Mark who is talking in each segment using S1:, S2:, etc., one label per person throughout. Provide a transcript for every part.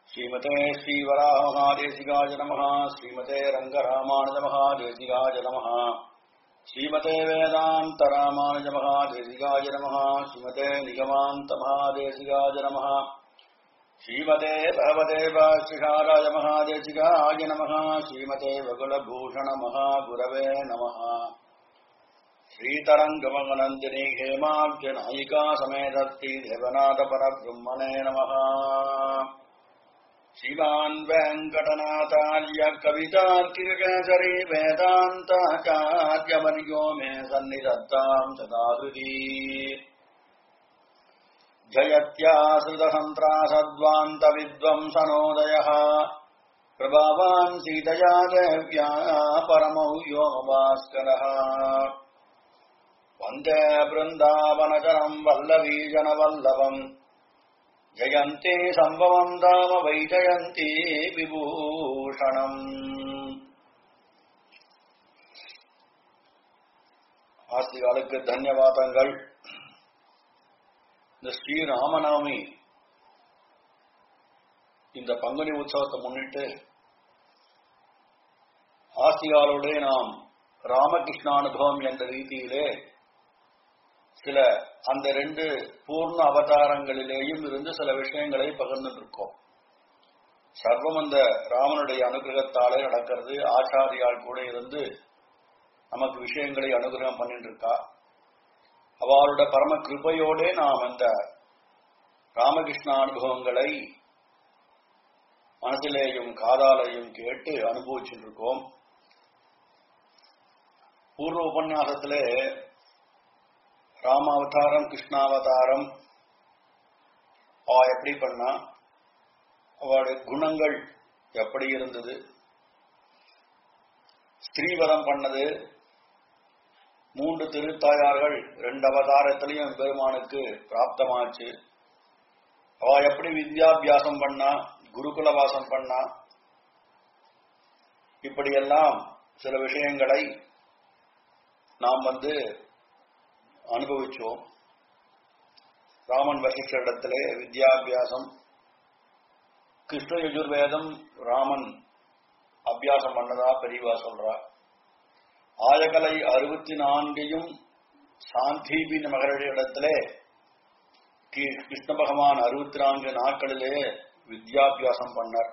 S1: श्रीमते श्रीवरामहादेशिकाय नमः श्रीमते रङ्गरामानुजमहादेशिकाय नमः श्रीमते वेदान्तरामानुजमहादेशिकाय नमः श्रीमते निगमान्तमहादेशिकाय नमः श्रीमते भगवते वाशिहाराय महादेशिकाय नमः श्रीमते वकुलभूषणमहागुरवे नमः श्रीतरङ्गमगनन्दिनी हेमाब्जनायिका समेतस्ति देवनाथपरब्रह्मणे नमः श्रीमान् वेङ्कटनाथार्य कवितार्किककेसरी वेदान्ताचार्यवर्यो मे सन्निधत्ताम् सदाहृदी जयत्याश्रितसन्त्रासद्वान्तविद्वंसनोदयः प्रभावान् सीतया देव्या परमौ योमभास्करः वन्दे बृन्दावनचरम् वल्लवीजनवल्लभम् जयन्ती सम्भवम् दाम वैजयन्ती विभूषणम् ஆசிரியர்களுக்கு தன்யவாதங்கள் இந்த ஸ்ரீராமநவமி இந்த பங்குனி உற்சவத்தை முன்னிட்டு ஆசியாரோட நாம் ராமகிருஷ்ணானுபவம் என்ற ரீதியிலே சில அந்த ரெண்டு பூர்ண அவதாரங்களிலேயும் இருந்து சில விஷயங்களை பகிர்ந்து இருக்கோம் சர்வம் அந்த ராமனுடைய அனுகிரகத்தாலே நடக்கிறது ஆச்சாரியால் கூட இருந்து நமக்கு விஷயங்களை அனுகிரகம் பண்ணிட்டு இருக்கா அவளோட பரம கிருபையோட நாம் அந்த ராமகிருஷ்ண அனுபவங்களை மனசிலேயும் காதாலையும் கேட்டு அனுபவிச்சுட்டு இருக்கோம் பூர்வ உபன்யாசத்திலே ராமாவதாரம் கிருஷ்ணாவதாரம் அவ எப்படி பண்ணா அவளுடைய குணங்கள் எப்படி இருந்தது ஸ்ரீவதம் பண்ணது மூன்று திருத்தாயார்கள் ரெண்டு அவதாரத்திலையும் பெருமானுக்கு பிராப்தமாச்சு அவ எப்படி வித்யாபியாசம் பண்ணா குருகுல வாசம் பண்ணா இப்படியெல்லாம் சில விஷயங்களை நாம் வந்து அனுபவிச்சோம் ராமன் வசிஷ்டரிடத்திலே வித்யாபியாசம் கிருஷ்ண யஜுர்வேதம் ராமன் அபியாசம் பண்ணதா பெரியவா சொல்றா ஆயகலை அறுபத்தி நான்கையும் சாந்தீபி மகளுடைய இடத்திலே கிருஷ்ண பகவான் அறுபத்தி நான்கு நாட்களிலே வித்யாபியாசம் பண்ணார்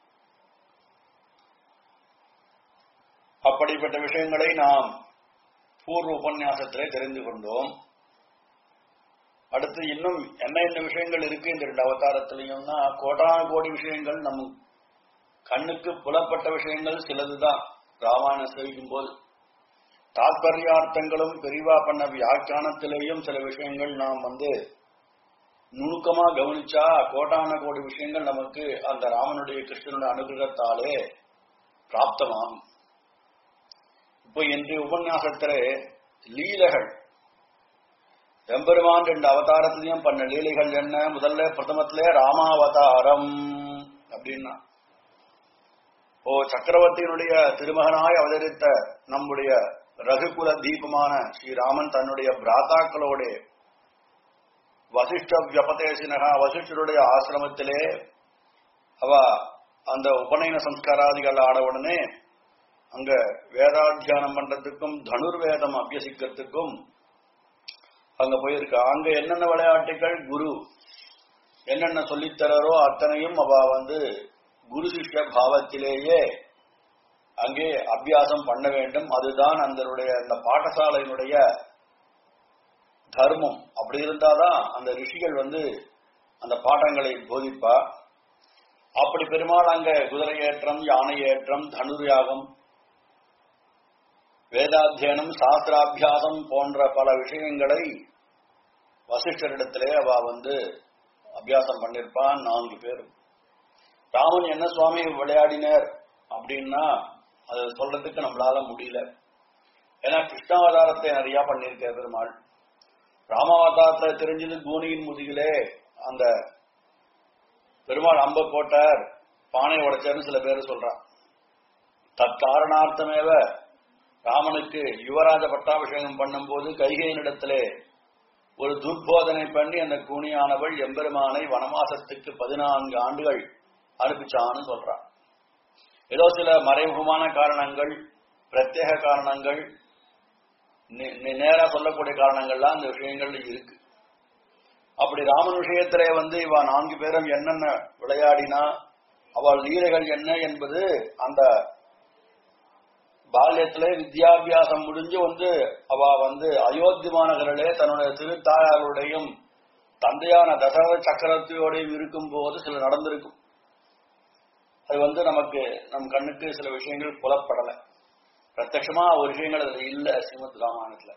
S1: அப்படிப்பட்ட விஷயங்களை நாம் பூர்வ உபன்யாசத்திலே தெரிந்து கொண்டோம் அடுத்து இன்னும் என்ன என்ன விஷயங்கள் இருக்கு இந்த ரெண்டு அவதாரத்திலையும்னா கோடான கோடி விஷயங்கள் நம் கண்ணுக்கு புலப்பட்ட விஷயங்கள் சிலதுதான் ராமாயணம் சேவிக்கும் போது தாத்பரியார்த்தங்களும் பெரிவா பண்ண வியாக்கியானத்திலேயும் சில விஷயங்கள் நாம் வந்து நுணுக்கமா கவனிச்சா கோட்டான கோடி விஷயங்கள் நமக்கு அந்த ராமனுடைய கிருஷ்ணனுடைய அனுகிரகத்தாலே பிராப்தமாகும் இப்போ இன்றைய உபன்யாசத்திலே லீலைகள் எம்பெருமான் ரெண்டு அவதாரத்திலையும் பண்ண லீலைகள் என்ன முதல்ல பிரதமத்திலே ராமாவதாரம் அப்படின்னா ஓ சக்கரவர்த்தியினுடைய திருமகனாய் அவதரித்த நம்முடைய ரகுகுல தீபமான ஸ்ரீராமன் தன்னுடைய பிராத்தாக்களோட வசிஷ்ட வியபதேசினகா வசிஷ்டருடைய ஆசிரமத்திலே அவ அந்த உபநயன சம்ஸ்காராதிகள் ஆட உடனே அங்க வேதாத்தியானம் பண்றதுக்கும் தனுர்வேதம் அபியசிக்கிறதுக்கும் அங்க போயிருக்கா அங்க என்னென்ன விளையாட்டுகள் குரு என்னென்ன சொல்லித்தரோ அத்தனையும் அவ வந்து குரு சிஷ்ய பாவத்திலேயே அங்கே அபியாசம் பண்ண வேண்டும் அதுதான் அந்தனுடைய அந்த பாடசாலையினுடைய தர்மம் அப்படி இருந்தாதான் அந்த ரிஷிகள் வந்து அந்த பாடங்களை போதிப்பா அப்படி பெருமாள் அங்க குதிரை ஏற்றம் யானை ஏற்றம் தனுர் யாகம் வேதாத்தியனம் சாஸ்திராபியாசம் போன்ற பல விஷயங்களை வசிஷ்டரிடத்திலே அவ வந்து அபியாசம் பண்ணிருப்பான் நான்கு பேர் ராமன் என்ன சுவாமி விளையாடினார் அப்படின்னா அதை சொல்றதுக்கு நம்மளால முடியல ஏன்னா கிருஷ்ணாவதாரத்தை நிறைய பண்ணியிருக்க பெருமாள் ராமாவதாரத்துல தெரிஞ்சது கூனியின் முதுகிலே அந்த பெருமாள் அம்ப போட்டார் பானை உடைச்சார்னு சில பேர் சொல்றான் தற்காரணார்த்தமேவ ராமனுக்கு யுவராஜ பட்டாபிஷேகம் பண்ணும்போது கைகையினிடத்திலே ஒரு துர்போதனை பண்ணி அந்த கூனியானவள் எம்பெருமானை வனவாசத்துக்கு பதினான்கு ஆண்டுகள் அனுப்பிச்சான்னு சொல்றான் ஏதோ சில மறைமுகமான காரணங்கள் பிரத்யேக காரணங்கள் நே- நே- நேரா சொல்லக்கூடிய காரணங்கள்லாம் இந்த விஷயங்கள்ல இருக்கு அப்படி ராமன் விஷயத்திலே வந்து இவ நான்கு பேரும் என்னென்ன விளையாடினா அவள் லீலைகள் என்ன என்பது அந்த பால்யத்திலே வித்யாபியாசம் முடிஞ்சு வந்து அவ வந்து அயோத்தி மாநகரிலே தன்னுடைய திருத்தாயாருடையும் தந்தையான தசரத சக்கரவர்த்தியோடையும் இருக்கும் போது சில நடந்திருக்கும் அது வந்து நமக்கு நம் கண்ணுக்கு சில விஷயங்கள் புலப்படலை பிரத்யட்சமா ஒரு விஷயங்கள் அதுல இல்ல ஸ்ரீமத் ராமாயணத்துல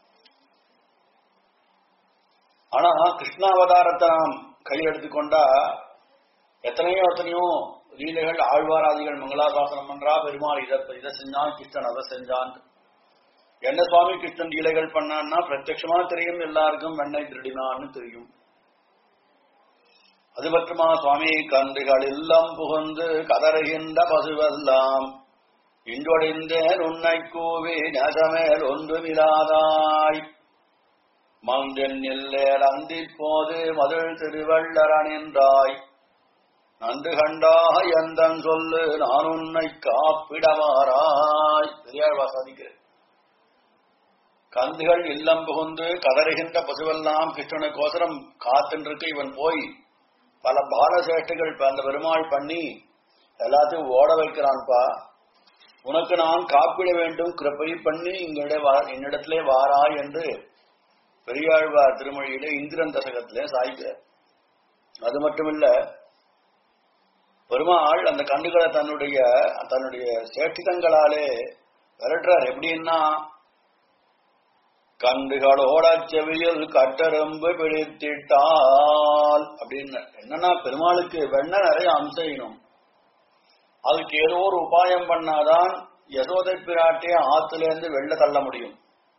S1: ஆனா கிருஷ்ணாவதாரத்தை நாம் கையில் எடுத்துக்கொண்டா எத்தனையோ எத்தனையோ லீலைகள் ஆழ்வாராதிகள் மங்களாசாசனம் பண்றா பெருமாள் இதை இதை செஞ்சான் கிருஷ்ணன் அதை செஞ்சான் என்ன சுவாமி கிருஷ்ணன் லீலைகள் பண்ணான்னா பிரத்யட்சமா தெரியும் எல்லாருக்கும் வெண்ணெய் திருடினான்னு தெரியும் அது பற்றுமா சுவாமி கன்றுகள் இல்லம் புகுந்து கதறுகின்ற பசுவெல்லாம் இன்றொழிந்தேன் உன்னை கூவி நசமேல் ஒன்றுமில்லாதாய் மந்தென் இல்லேல் அந்திப்போது மதுள் திருவள்ளரணின்றாய் நன்று கண்டாய் எந்தன் சொல்லு நான் உன்னை காப்பிடவாராய் பெரியார் வாசாதிக்கிறேன் கந்துகள் இல்லம் புகுந்து கதறுகின்ற பசுவெல்லாம் கிருஷ்ணனுக்கோசரம் காத்துருக்கு இவன் போய் பல பாலசேஷ்டைகள் அந்த பெருமாள் பண்ணி எல்லாத்தையும் ஓட வைக்கிறான்பா உனக்கு நான் காப்பிட வேண்டும் கிருப்பை பண்ணி இங்கிட என்னிடத்திலே வாரா என்று பெரியாழ்வார் திருமொழியிலே இந்திரன் தசகத்திலே சாய்க்கிறார் அது மட்டுமில்ல பெருமாள் அந்த கண்டுகளை தன்னுடைய தன்னுடைய சேட்டிதங்களாலே விரட்டுறார் எப்படின்னா கண்டுகளோட செவியில் கட்டெரும்பு பிடித்திட்டால் அப்படின்னு என்னன்னா பெருமாளுக்கு வெண்ண நிறைய அம்சம் அதுக்கு ஏதோ ஒரு உபாயம் பண்ணாதான் யசோதை பிராட்டிய ஆத்திலிருந்து வெளில தள்ள முடியும்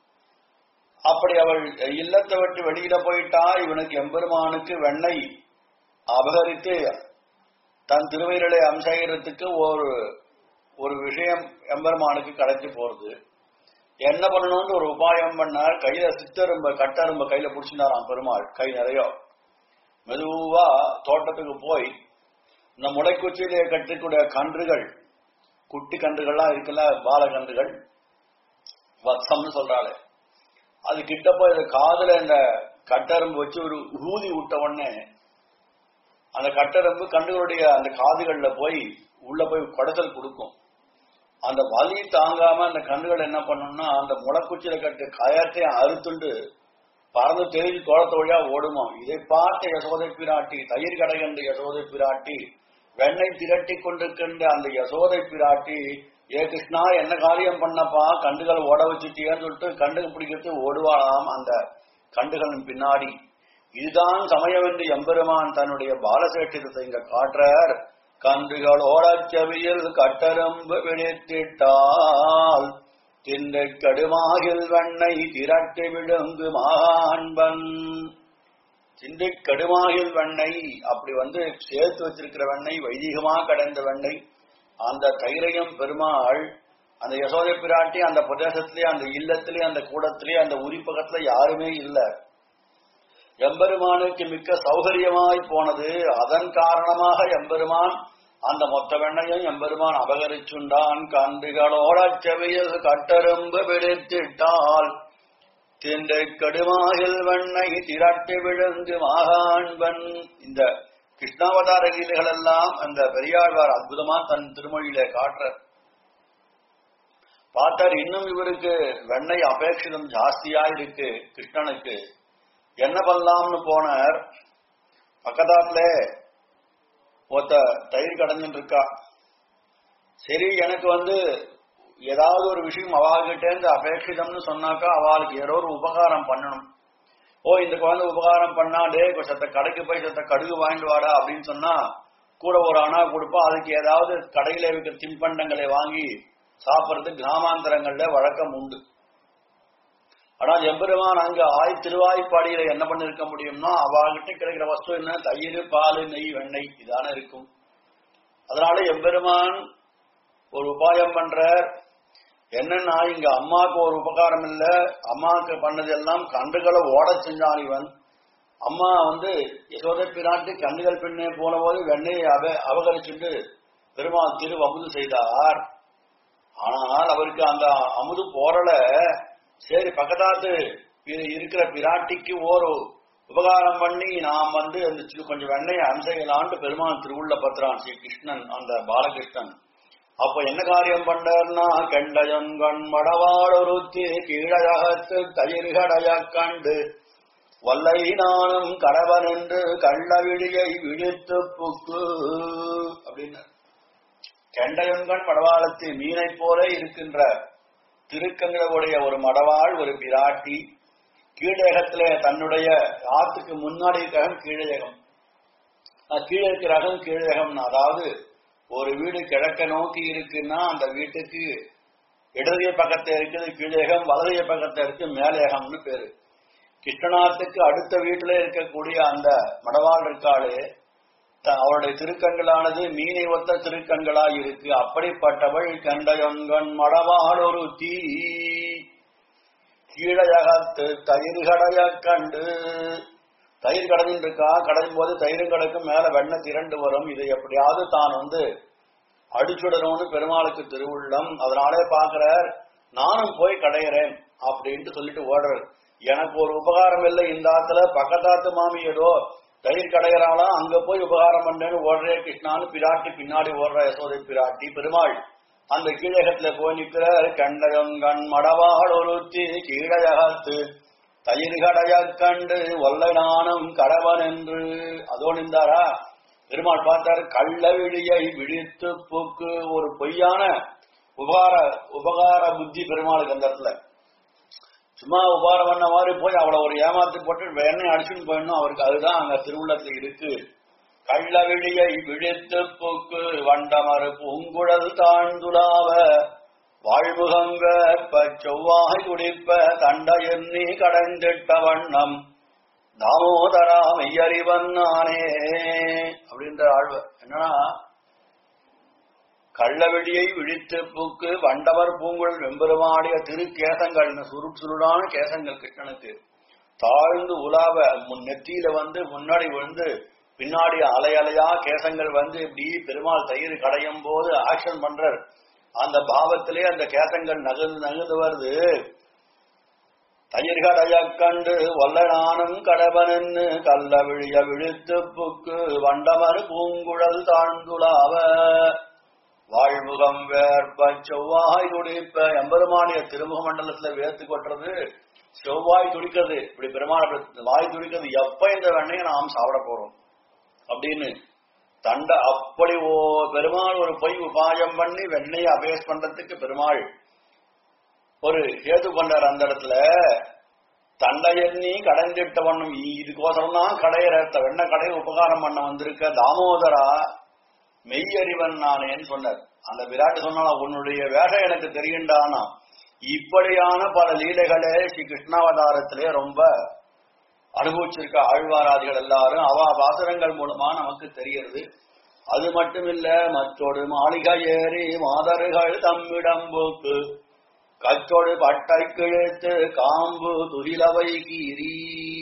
S1: அப்படி அவள் இல்லத்தை விட்டு வெளியில போயிட்டா இவனுக்கு எம்பெருமானுக்கு வெண்ணெய் அபகரித்து தன் திருவயிரலை அம்சகிறதுக்கு ஒரு ஒரு விஷயம் எம்பெருமானுக்கு கிடைச்சு போறது என்ன பண்ணணும்னு ஒரு உபாயம் பண்ணார் கையில சித்தரும்ப கட்டரும்ப கையில புடிச்சினாராம் பெருமாள் கை நிறைய மெதுவா தோட்டத்துக்கு போய் இந்த முளைக்குச்சியிலே கட்டக்கூடிய கன்றுகள் குட்டி கன்றுகள்லாம் இருக்குல்ல பால கன்றுகள் வத்சம்னு சொல்றாளே அது கிட்ட போய் இந்த காதுல இந்த கட்டரும்பு வச்சு ஒரு ஊதி விட்ட உடனே அந்த கட்டரம்பு கண்டுகளுடைய அந்த காதுகள்ல போய் உள்ள போய் குடத்தல் கொடுக்கும் அந்த வலி தாங்காம அந்த கண்டுகள் என்ன பண்ணும்னா அந்த முளைக்குச்சியில கட்டு கயத்தையும் அறுத்துண்டு பறந்து தெரிஞ்சு குளத்து வழியா ஓடுமா இதை பார்த்த யசோதை பிராட்டி தயிர் கடைகண்டு யசோதை பிராட்டி வெண்ணெய் திரட்டி கொண்டிருக்கின்ற அந்த யசோதை பிராட்டி ஏ கிருஷ்ணா என்ன காரியம் பண்ணப்பா கண்டுகள் ஓட வச்சுட்டியன்னு சொல்லிட்டு கண்டுக பிடிக்கிறது ஓடுவாளாம் அந்த கண்டுகளின் பின்னாடி இதுதான் சமயம் என்று எம்பெருமான் தன்னுடைய பாலசேட்டிரத்தை இங்க காட்டுறார் கன்றுகளோட செவியில் கட்டரும்பு விழித்திட்டால் திண்டை கடுமாகில் வெண்ணை திரட்டி விழுங்கு மாண்பன் சிந்தை கடுமாகில் வெண்ணெய் அப்படி வந்து சேர்த்து வச்சிருக்கிற வெண்ணெய் வைதிகமா கடந்த வெண்ணெய் அந்த தைரையும் பெருமாள் அந்த யசோதை பிராட்டி அந்த பிரதேசத்திலே அந்த இல்லத்திலே அந்த கூடத்திலே அந்த உரிப்பகத்துல யாருமே இல்லை எம்பெருமானுக்கு மிக்க சௌகரியமாய் போனது அதன் காரணமாக எம்பெருமான் அந்த மொத்த வெண்ணையும் எம்பெருமான் அபகரிச்சுண்டான் கன்றுகளோட செவியில் கட்டரும்பு பிடித்திட்டால் திண்டை கடுமாகில் வெண்ணை திரட்டி விழுந்து மாகாண்பன் இந்த கிருஷ்ணாவதார லீலைகள் எல்லாம் அந்த பெரியாழ்வார் அற்புதமா தன் திருமொழியில காட்டுற பார்த்தார் இன்னும் இவருக்கு வெண்ணெய் அபேட்சிதம் ஜாஸ்தியா இருக்கு கிருஷ்ணனுக்கு என்ன பண்ணலாம்னு போனார் பக்கத்தாத்துல ஒருத்த தயிர் கடைஞ்சுட்டு இருக்கா சரி எனக்கு வந்து ஏதாவது ஒரு விஷயம் அவகிட்ட இருந்து அபேட்சிதம்னு சொன்னாக்கா அவளுக்கு ஏதோ ஒரு உபகாரம் பண்ணணும் ஓ இந்த குழந்தை உபகாரம் பண்ணா டே சத்த கடைக்கு போய் சத்த கடுகு வாங்கிட்டு வாடா அப்படின்னு சொன்னா கூட ஒரு அணா கொடுப்பா அதுக்கு ஏதாவது கடையில இருக்கிற தின்பண்டங்களை வாங்கி சாப்பிடுறது கிராமாந்தரங்கள்ல வழக்கம் உண்டு ஆனால் எம்பெருமான் அங்க ஆய் திருவாய்ப்பாடியில என்ன பண்ணிருக்க முடியும்னா அவகிட்ட கிடைக்கிற வஸ்து என்ன தயிர் பால் நெய் வெண்ணெய் இதான இருக்கும் அதனால எம்பெருமான் ஒரு உபாயம் பண்றார் என்னன்னா இங்க அம்மாவுக்கு ஒரு உபகாரம் இல்ல அம்மாவுக்கு பண்ணதெல்லாம் கண்டுகளை ஓட செஞ்சான் இவன் அம்மா வந்து யசோதை பிராட்டி கண்ணுகள் பின்னே போன போது வெண்ணையை அப அபகரிச்சுட்டு பெருமாள் திரு அமுது செய்தார் ஆனால் அவருக்கு அந்த அமுது போறல சரி பக்கத்தாத்து இ- இருக்கிற பிராட்டிக்கு ஒரு உபகாரம் பண்ணி நாம் வந்து அந்த சி- கொஞ்சம் வெண்ணையை அம்சையலான்ட்டு பெருமாள் திருவுள்ள பத்திரான் ஸ்ரீ கிருஷ்ணன் அந்த பாலகிருஷ்ணன் அப்ப என்ன காரியம் பண்ணார்னா கண்டயங்கண் மடவாளொருத்தி கீழகத்து தயிர்கடைய கண்டு வல்லை நானும் கடவன் என்று கள்ளவிழியை விழித்து புக்கு அப்படின்னு கெண்டயங்கண் மடவாளத்து மீனை போல இருக்கின்ற திருக்கங்களுடைய ஒரு மடவாள் ஒரு பிராட்டி கீழகத்திலே தன்னுடைய ஆத்துக்கு முன்னாடி இருக்கிற கீழகம் அஹ் கீழே இருக்கிற அகம் கீழகம் அதாவது ஒரு வீடு கிழக்க நோக்கி இருக்குன்னா அந்த வீட்டுக்கு இடதுகை பக்கத்துல இருக்குது கீழேகம் வலதுகை பக்கத்துல இருக்கு மேலேகம்னு பேரு கிருஷ்ணநாத்துக்கு அடுத்த வீட்டுல இருக்கக்கூடிய அந்த மடவாள் இருக்காளே த- அவளுடைய திருக்கண்களானது மீனை ஒத்த திருக்கண்களாய் இருக்கு அப்படிப்பட்டவள் கண்டயங்கன் மடவாள் ஒரு தீ கீழகத்து தயிர்கடைய கண்டு தயிர் கடலில் இருக்கா கடலும் போது தயிரும் கிடக்கும் மேல வெண்ணெய் திரண்டு வரும் இதை எப்படியாவது தான் வந்து அடிச்சுடணும்னு பெருமாளுக்கு திருவுள்ளம் அதனாலே பாக்குறார் நானும் போய் கடையிறேன் அப்படின்ட்டு சொல்லிட்டு ஓடுறார் எனக்கு ஒரு உபகாரம் இல்லை இந்த ஆத்துல பக்கத்தாத்து மாமி ஏதோ தயிர் கடையிறாளாம் அங்க போய் உபகாரம் பண்ணேன்னு ஓடுறே கிருஷ்ணான்னு பிராட்டி பின்னாடி ஓடுற யசோதை பிராட்டி பெருமாள் அந்த கீழகத்துல போய் நிற்கிறார் கண்டயங்கண் மடவாள் ஒருத்தி கீழகத்து தயிர்கடைய கண்டு ஒல்லை நானும் கடவன் என்று அதோ நின்றாரா பெருமாள் பார்த்தார் கள்ள விழியை விழித்து போக்கு ஒரு பொய்யான உபகார உபகார புத்தி பெருமாளுக்கு அந்த இடத்துல சும்மா உபகாரம் பண்ண மாதிரி போய் அவளை ஒரு ஏமாத்து போட்டு எண்ணெய் அடிச்சுன்னு போயிடணும் அவருக்கு அதுதான் அங்க திருவுள்ளத்துல இருக்கு கள்ள விழியை விழித்து போக்கு வண்டமறு பூங்குழல் தாழ்ந்துலாவ வாழ்முகங்க செவ்வாய் குடிப்ப தண்ட எண்ணி கடைந்திட்ட வண்ணம் தாமோதரா மெய்யறிவன் நானே அப்படின்ற ஆழ்வ என்னன்னா கள்ளவெளியை விழித்து பூக்கு வண்டவர் பூங்குழல் வெம்பெருமாடிய திரு கேசங்கள் சுரு சுருடான கேசங்கள் கிருஷ்ணனுக்கு தாழ்ந்து உலாவ முன் நெத்தியில வந்து முன்னாடி விழுந்து பின்னாடி அலை அலையா கேசங்கள் வந்து இப்படி பெருமாள் தயிர் கடையும் போது ஆக்ஷன் பண்றார் அந்த பாவத்திலே அந்த கேசங்கள் நகர்ந்து நகர்ந்து வருது தயிர்கடைய கண்டு வல்லனானும் கடவனன்னு கள்ள விழிய விழித்து புக்கு வண்டமர் பூங்குழல் தாழ்ந்துலாவ வாழ்முகம் வேர்ப்ப செவ்வாய் துடிப்ப எம்பெருமானிய திருமுக மண்டலத்துல வேர்த்து கொட்டுறது செவ்வாய் துடிக்கிறது இப்படி பெருமாள் அப்படி வாய் துடிக்கிறது எப்ப இந்த வெண்ணையை நாம் சாப்பிட போறோம் அப்படின்னு தண்ட அப்படி ஓ பெருமாள் ஒரு பொய் உபாயம் பண்ணி வெண்ணையை அபேஸ் பண்றதுக்கு பெருமாள் ஒரு ஏது பண்றார் அந்த இடத்துல தண்டை எண்ணி கடைந்திட்ட வண்ணம் இதுக்கோசரம் தான் கடையிற வெண்ண கடையை உபகாரம் பண்ண வந்திருக்க தாமோதரா மெய்யறிவன் நானேன்னு சொன்னார் அந்த விராட்டு சொன்னாலும் உன்னுடைய வேகம் எனக்கு தெரியுண்டானா இப்படியான பல லீலைகளே ஸ்ரீ கிருஷ்ணாவதாரத்திலே ரொம்ப அனுபவிச்சிருக்க ஆழ்வாராதிகள் எல்லாரும் அவ வாசகங்கள் மூலமா நமக்கு தெரிகிறது அது மட்டுமில்ல மற்றொரு மாளிகை ஏறி மாதர்கள் தம்மிடம் போக்கு கச்சொடு பட்டை கிழித்து காம்பு துகிலவை கீரி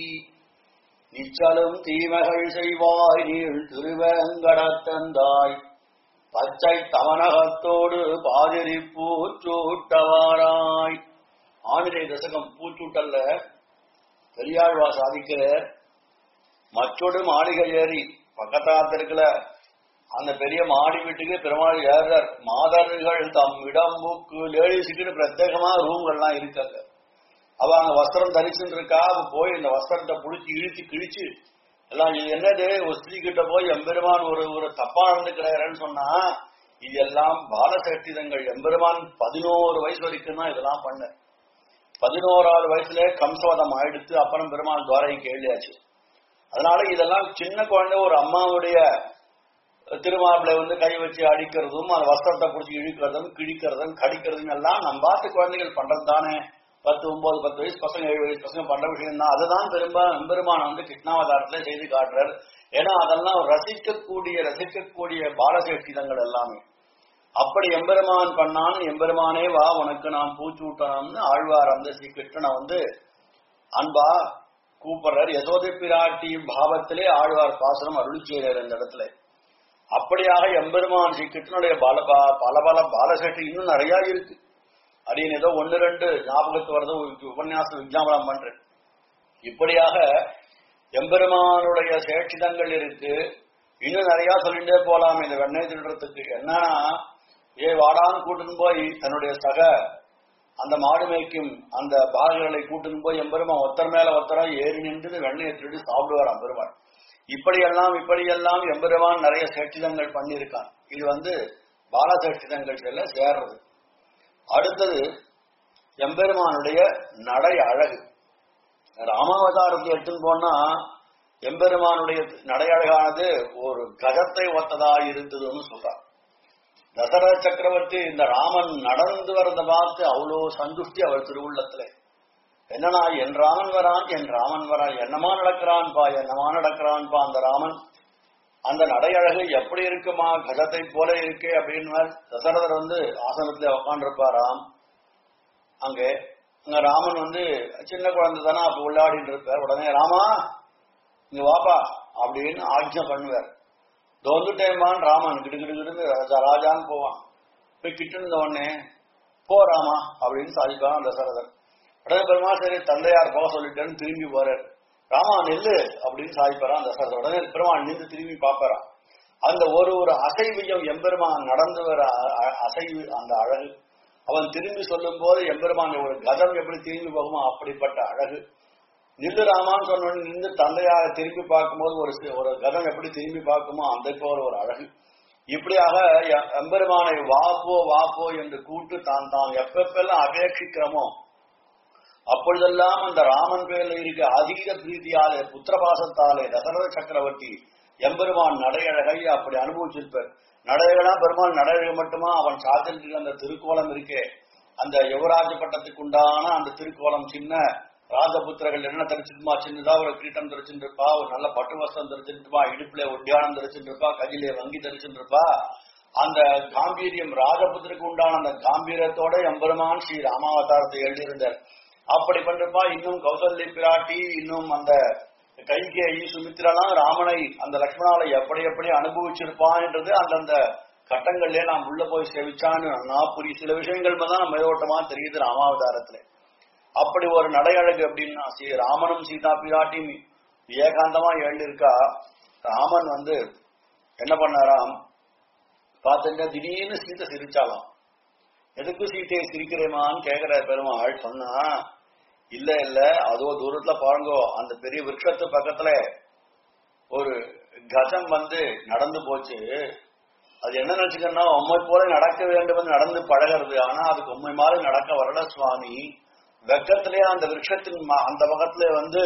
S1: நிச்சலும் தீமைகள் செய்வாய் நீள் திருவேங்கடத்தந்தாய் பச்சை தவனகத்தோடு பாதிரி பூச்சூட்டவாராய் ஆனிரை தசகம் பூச்சூட்டல்ல பெரியாழ்வா சாதிக்கிற மற்றொரு மாளிகை ஏறி பக்கத்தாத்திருக்கல அந்த பெரிய மாடி வீட்டுக்கு பெருமாள் ஏறார் மாதர்கள் தம் இடம்புக்கு லேடிஸுக்குன்னு பிரத்யேகமா ரூம்கள்லாம் இருக்காங்க அவ அங்க வஸ்திரம் தரிச்சுட்டு இருக்கா அவ போய் இந்த வஸ்திரத்தை புடிச்சு இழுத்து கிழிச்சு எல்லாம் இது என்னது ஒரு ஸ்திரீ கிட்ட போய் எம்பெருமான் ஒரு ஒரு தப்பா நடந்துக்கிறாருன்னு சொன்னா இது எல்லாம் பாலசக்திதங்கள் எம்பெருமான் பதினோரு வயசு வரைக்கும் தான் இதெல்லாம் பண்ண பதினோராவது வயசுல கம்சவதம் ஆயிடுத்து அப்புறம் பெருமாள் துவாரை கேள்வியாச்சு அதனால இதெல்லாம் சின்ன குழந்தை ஒரு அம்மாவுடைய திருமாப்பிளை வந்து கை வச்சு அடிக்கிறதும் அந்த வஸ்திரத்தை பிடிச்சி இழுக்கிறதும் கிழிக்கிறதும் கடிக்கிறதும் எல்லாம் நம்ம பாட்டு குழந்தைகள் பண்றது தானே பத்து ஒன்பது பத்து வயசு பசங்க ஏழு வயசு பசங்க பண்ற விஷயம் தான் அதுதான் பெரும்பா எம்பெருமான் வந்து கிருஷ்ணாவதாரத்துல செய்து காட்டுறார் ஏன்னா அதெல்லாம் ரசிக்கக்கூடிய ரசிக்கக்கூடிய பாலசேஷ்டிதங்கள் எல்லாமே அப்படி எம்பெருமான் பண்ணான் எம்பெருமானே வா உனக்கு நான் பூச்சூட்டணும்னு ஆழ்வார் அந்த ஸ்ரீ கிருஷ்ணனை வந்து அன்பா கூப்பிடுறார் யசோதை பிராட்டி பாவத்திலே ஆழ்வார் பாசனம் அருளி செய்கிறார் இந்த இடத்துல அப்படியாக எம்பெருமான் ஸ்ரீ கிருஷ்ணனுடைய பல ப- பல பல பாலசக்தி இன்னும் நிறைய இருக்கு அப்படின்னு ஏதோ ஒன்னு ரெண்டு ஞாபகத்து வரது ஒரு உபன்யாசம் விஜாபனம் பண்றேன் இப்படியாக எம்பெருமானுடைய சேட்சிதங்கள் இருக்கு இன்னும் நிறைய சொல்லிட்டே போலாம் இந்த வெண்ணெய் திருடுறதுக்கு என்னன்னா ஏ வாடான்னு கூட்டின்னு போய் தன்னுடைய சக அந்த மாடு மேய்க்கும் அந்த பாகங்களை கூட்டின்னு போய் எம்பெருமான் ஒத்தர் மேல ஒத்தரா ஏறி நின்று வெண்ணெயை திருடி சாப்பிடுவாராம் பெருமாள் இப்படியெல்லாம் இப்படியெல்லாம் எம்பெருமான் நிறைய சேட்சிதங்கள் பண்ணியிருக்கான் இது வந்து பால சேட்சிதங்கள் செல்ல சேர்றது அடுத்தது எம்பெருமானுடைய நடை அழகு ராமாவதாரத்தை எடுத்துன்னு போனா எம்பெருமானுடைய நடை அழகானது ஒரு கஜத்தை ஒத்ததா இருந்ததுன்னு சொல்றார் தசரத சக்கரவர்த்தி இந்த ராமன் நடந்து வரத பார்த்து அவ்வளோ சந்துஷ்டி அவர் திருவுள்ளத்துல என்னன்னா என் ராமன் வரான் என் ராமன் வரான் என்னமா நடக்கிறான்பா என்னமா நடக்கிறான்பா அந்த ராமன் அந்த நடையழகு எப்படி இருக்குமா கஜத்தை போல இருக்கே அப்படின்னு தசரதர் வந்து ஆசனத்துல உட்காந்துருப்பாராம் அங்கே அங்க ராமன் வந்து சின்ன குழந்தை தானே அப்ப உள்ளாடிட்டு இருப்பார் உடனே ராமா இங்க வாப்பா அப்படின்னு ஆஜ்ஞை பண்ணுவார் வந்துட்டேம்பான் ராமன் கிடு கிடு கிடுன்னு ராஜா ராஜான்னு போவான் போய் கிட்ட இருந்த உடனே போ ராமா அப்படின்னு சாதிப்பான் தசரதர் உடனே பெருமா சரி தந்தையார் போக சொல்லிட்டேன்னு திரும்பி போறாரு ராமா நெல்லு அப்படின்னு சாதிப்பாரான் தசரதர் உடனே பெருமான் நின்று திரும்பி பார்ப்பாராம் அந்த ஒரு ஒரு அசைவியம் எம்பெருமான் நடந்து வர அ- அ- அசைவு அந்த அழகு அவன் திரும்பி சொல்லும் போது எம்பெருமான் ஒரு கதம் எப்படி திரும்பி போகுமோ அப்படிப்பட்ட அழகு நில்லு ராமான்னு சொன்ன உடனே நின்று தந்தையாக திரும்பி பார்க்கும்போது ஒரு சி- ஒரு கதம் எப்படி திரும்பி பார்க்குமோ அந்த போல ஒரு அழகு இப்படியாக எ- எம்பெருமானை வாப்போ வாப்போ என்று கூட்டு தான் தான் எப்பப்பெல்லாம் அபேட்சிக்கிறோமோ அப்பொழுதெல்லாம் அந்த ராமன் பேர்ல இருக்க அதீத பிரீதியாலே புத்திரபாசத்தாலே தசரத சக்கரவர்த்தி எம்பெருமான் நடையழகை அப்படி அனுபவிச்சிருப்பார் நடையழகா பெருமாள் நடையழகு மட்டுமா அவன் சாத்திட்டு அந்த திருக்கோலம் இருக்கே அந்த யுவராஜ பட்டத்துக்கு உண்டான அந்த திருக்கோலம் சின்ன ராஜபுத்திரர்கள் என்ன தரிச்சிருப்பா சின்னதா ஒரு கிரீட்டம் தரிச்சுருப்பா ஒரு நல்ல பட்டு வஸ்திரம் தரிச்சுருப்பா இடுப்புல ஒட்டியானம் தரிச்சுருப்பா கையிலே வங்கி தரிச்சுருப்பா அந்த காம்பீரியம் ராஜபுத்திரக்கு உண்டான அந்த காம்பீரியத்தோட எம்பெருமான் ஸ்ரீ ராமாவதாரத்தை எழுதியிருந்தார் அப்படி பண்றப்பா இன்னும் கௌசல்ய பிராட்டி இன்னும் அந்த கைகேயி சுமித்ராலாம் ராமனை அந்த லக்ஷ்மணாவை எப்படி எப்படி அனுபவிச்சிருப்பான்ன்றது அந்தந்த கட்டங்கள்லயே நாம் உள்ள போய் சேவிச்சான்னு நான் புரிய சில விஷயங்கள் தான் மேலோட்டமா தெரியுது ராமாவதாரத்துல அப்படி ஒரு நடையழகு அப்படின்னா ஸ்ரீ ராமனும் சீதா பிராட்டியும் ஏகாந்தமா எழுதியிருக்கா ராமன் வந்து என்ன பண்ணாராம் பார்த்துட்டு திடீர்னு சீதை சிரிச்சாலாம் எதுக்கு சீத்தையை சிரிக்கிறேமான்னு கேக்குற பெருமாள் சொன்னா இல்ல இல்ல அதோ தூரத்துல பாருங்கோ அந்த பெரிய விருட்சத்து பக்கத்துல ஒரு கஜம் வந்து நடந்து போச்சு அது என்ன நினைச்சுக்கன்னா உண்மை போல நடக்க வேண்டும் நடந்து பழகிறது ஆனா அதுக்கு உண்மை மாதிரி நடக்க வரல சுவாமி வெக்கத்திலே அந்த விருட்சத்தின் ம- அந்த பக்கத்துல வந்து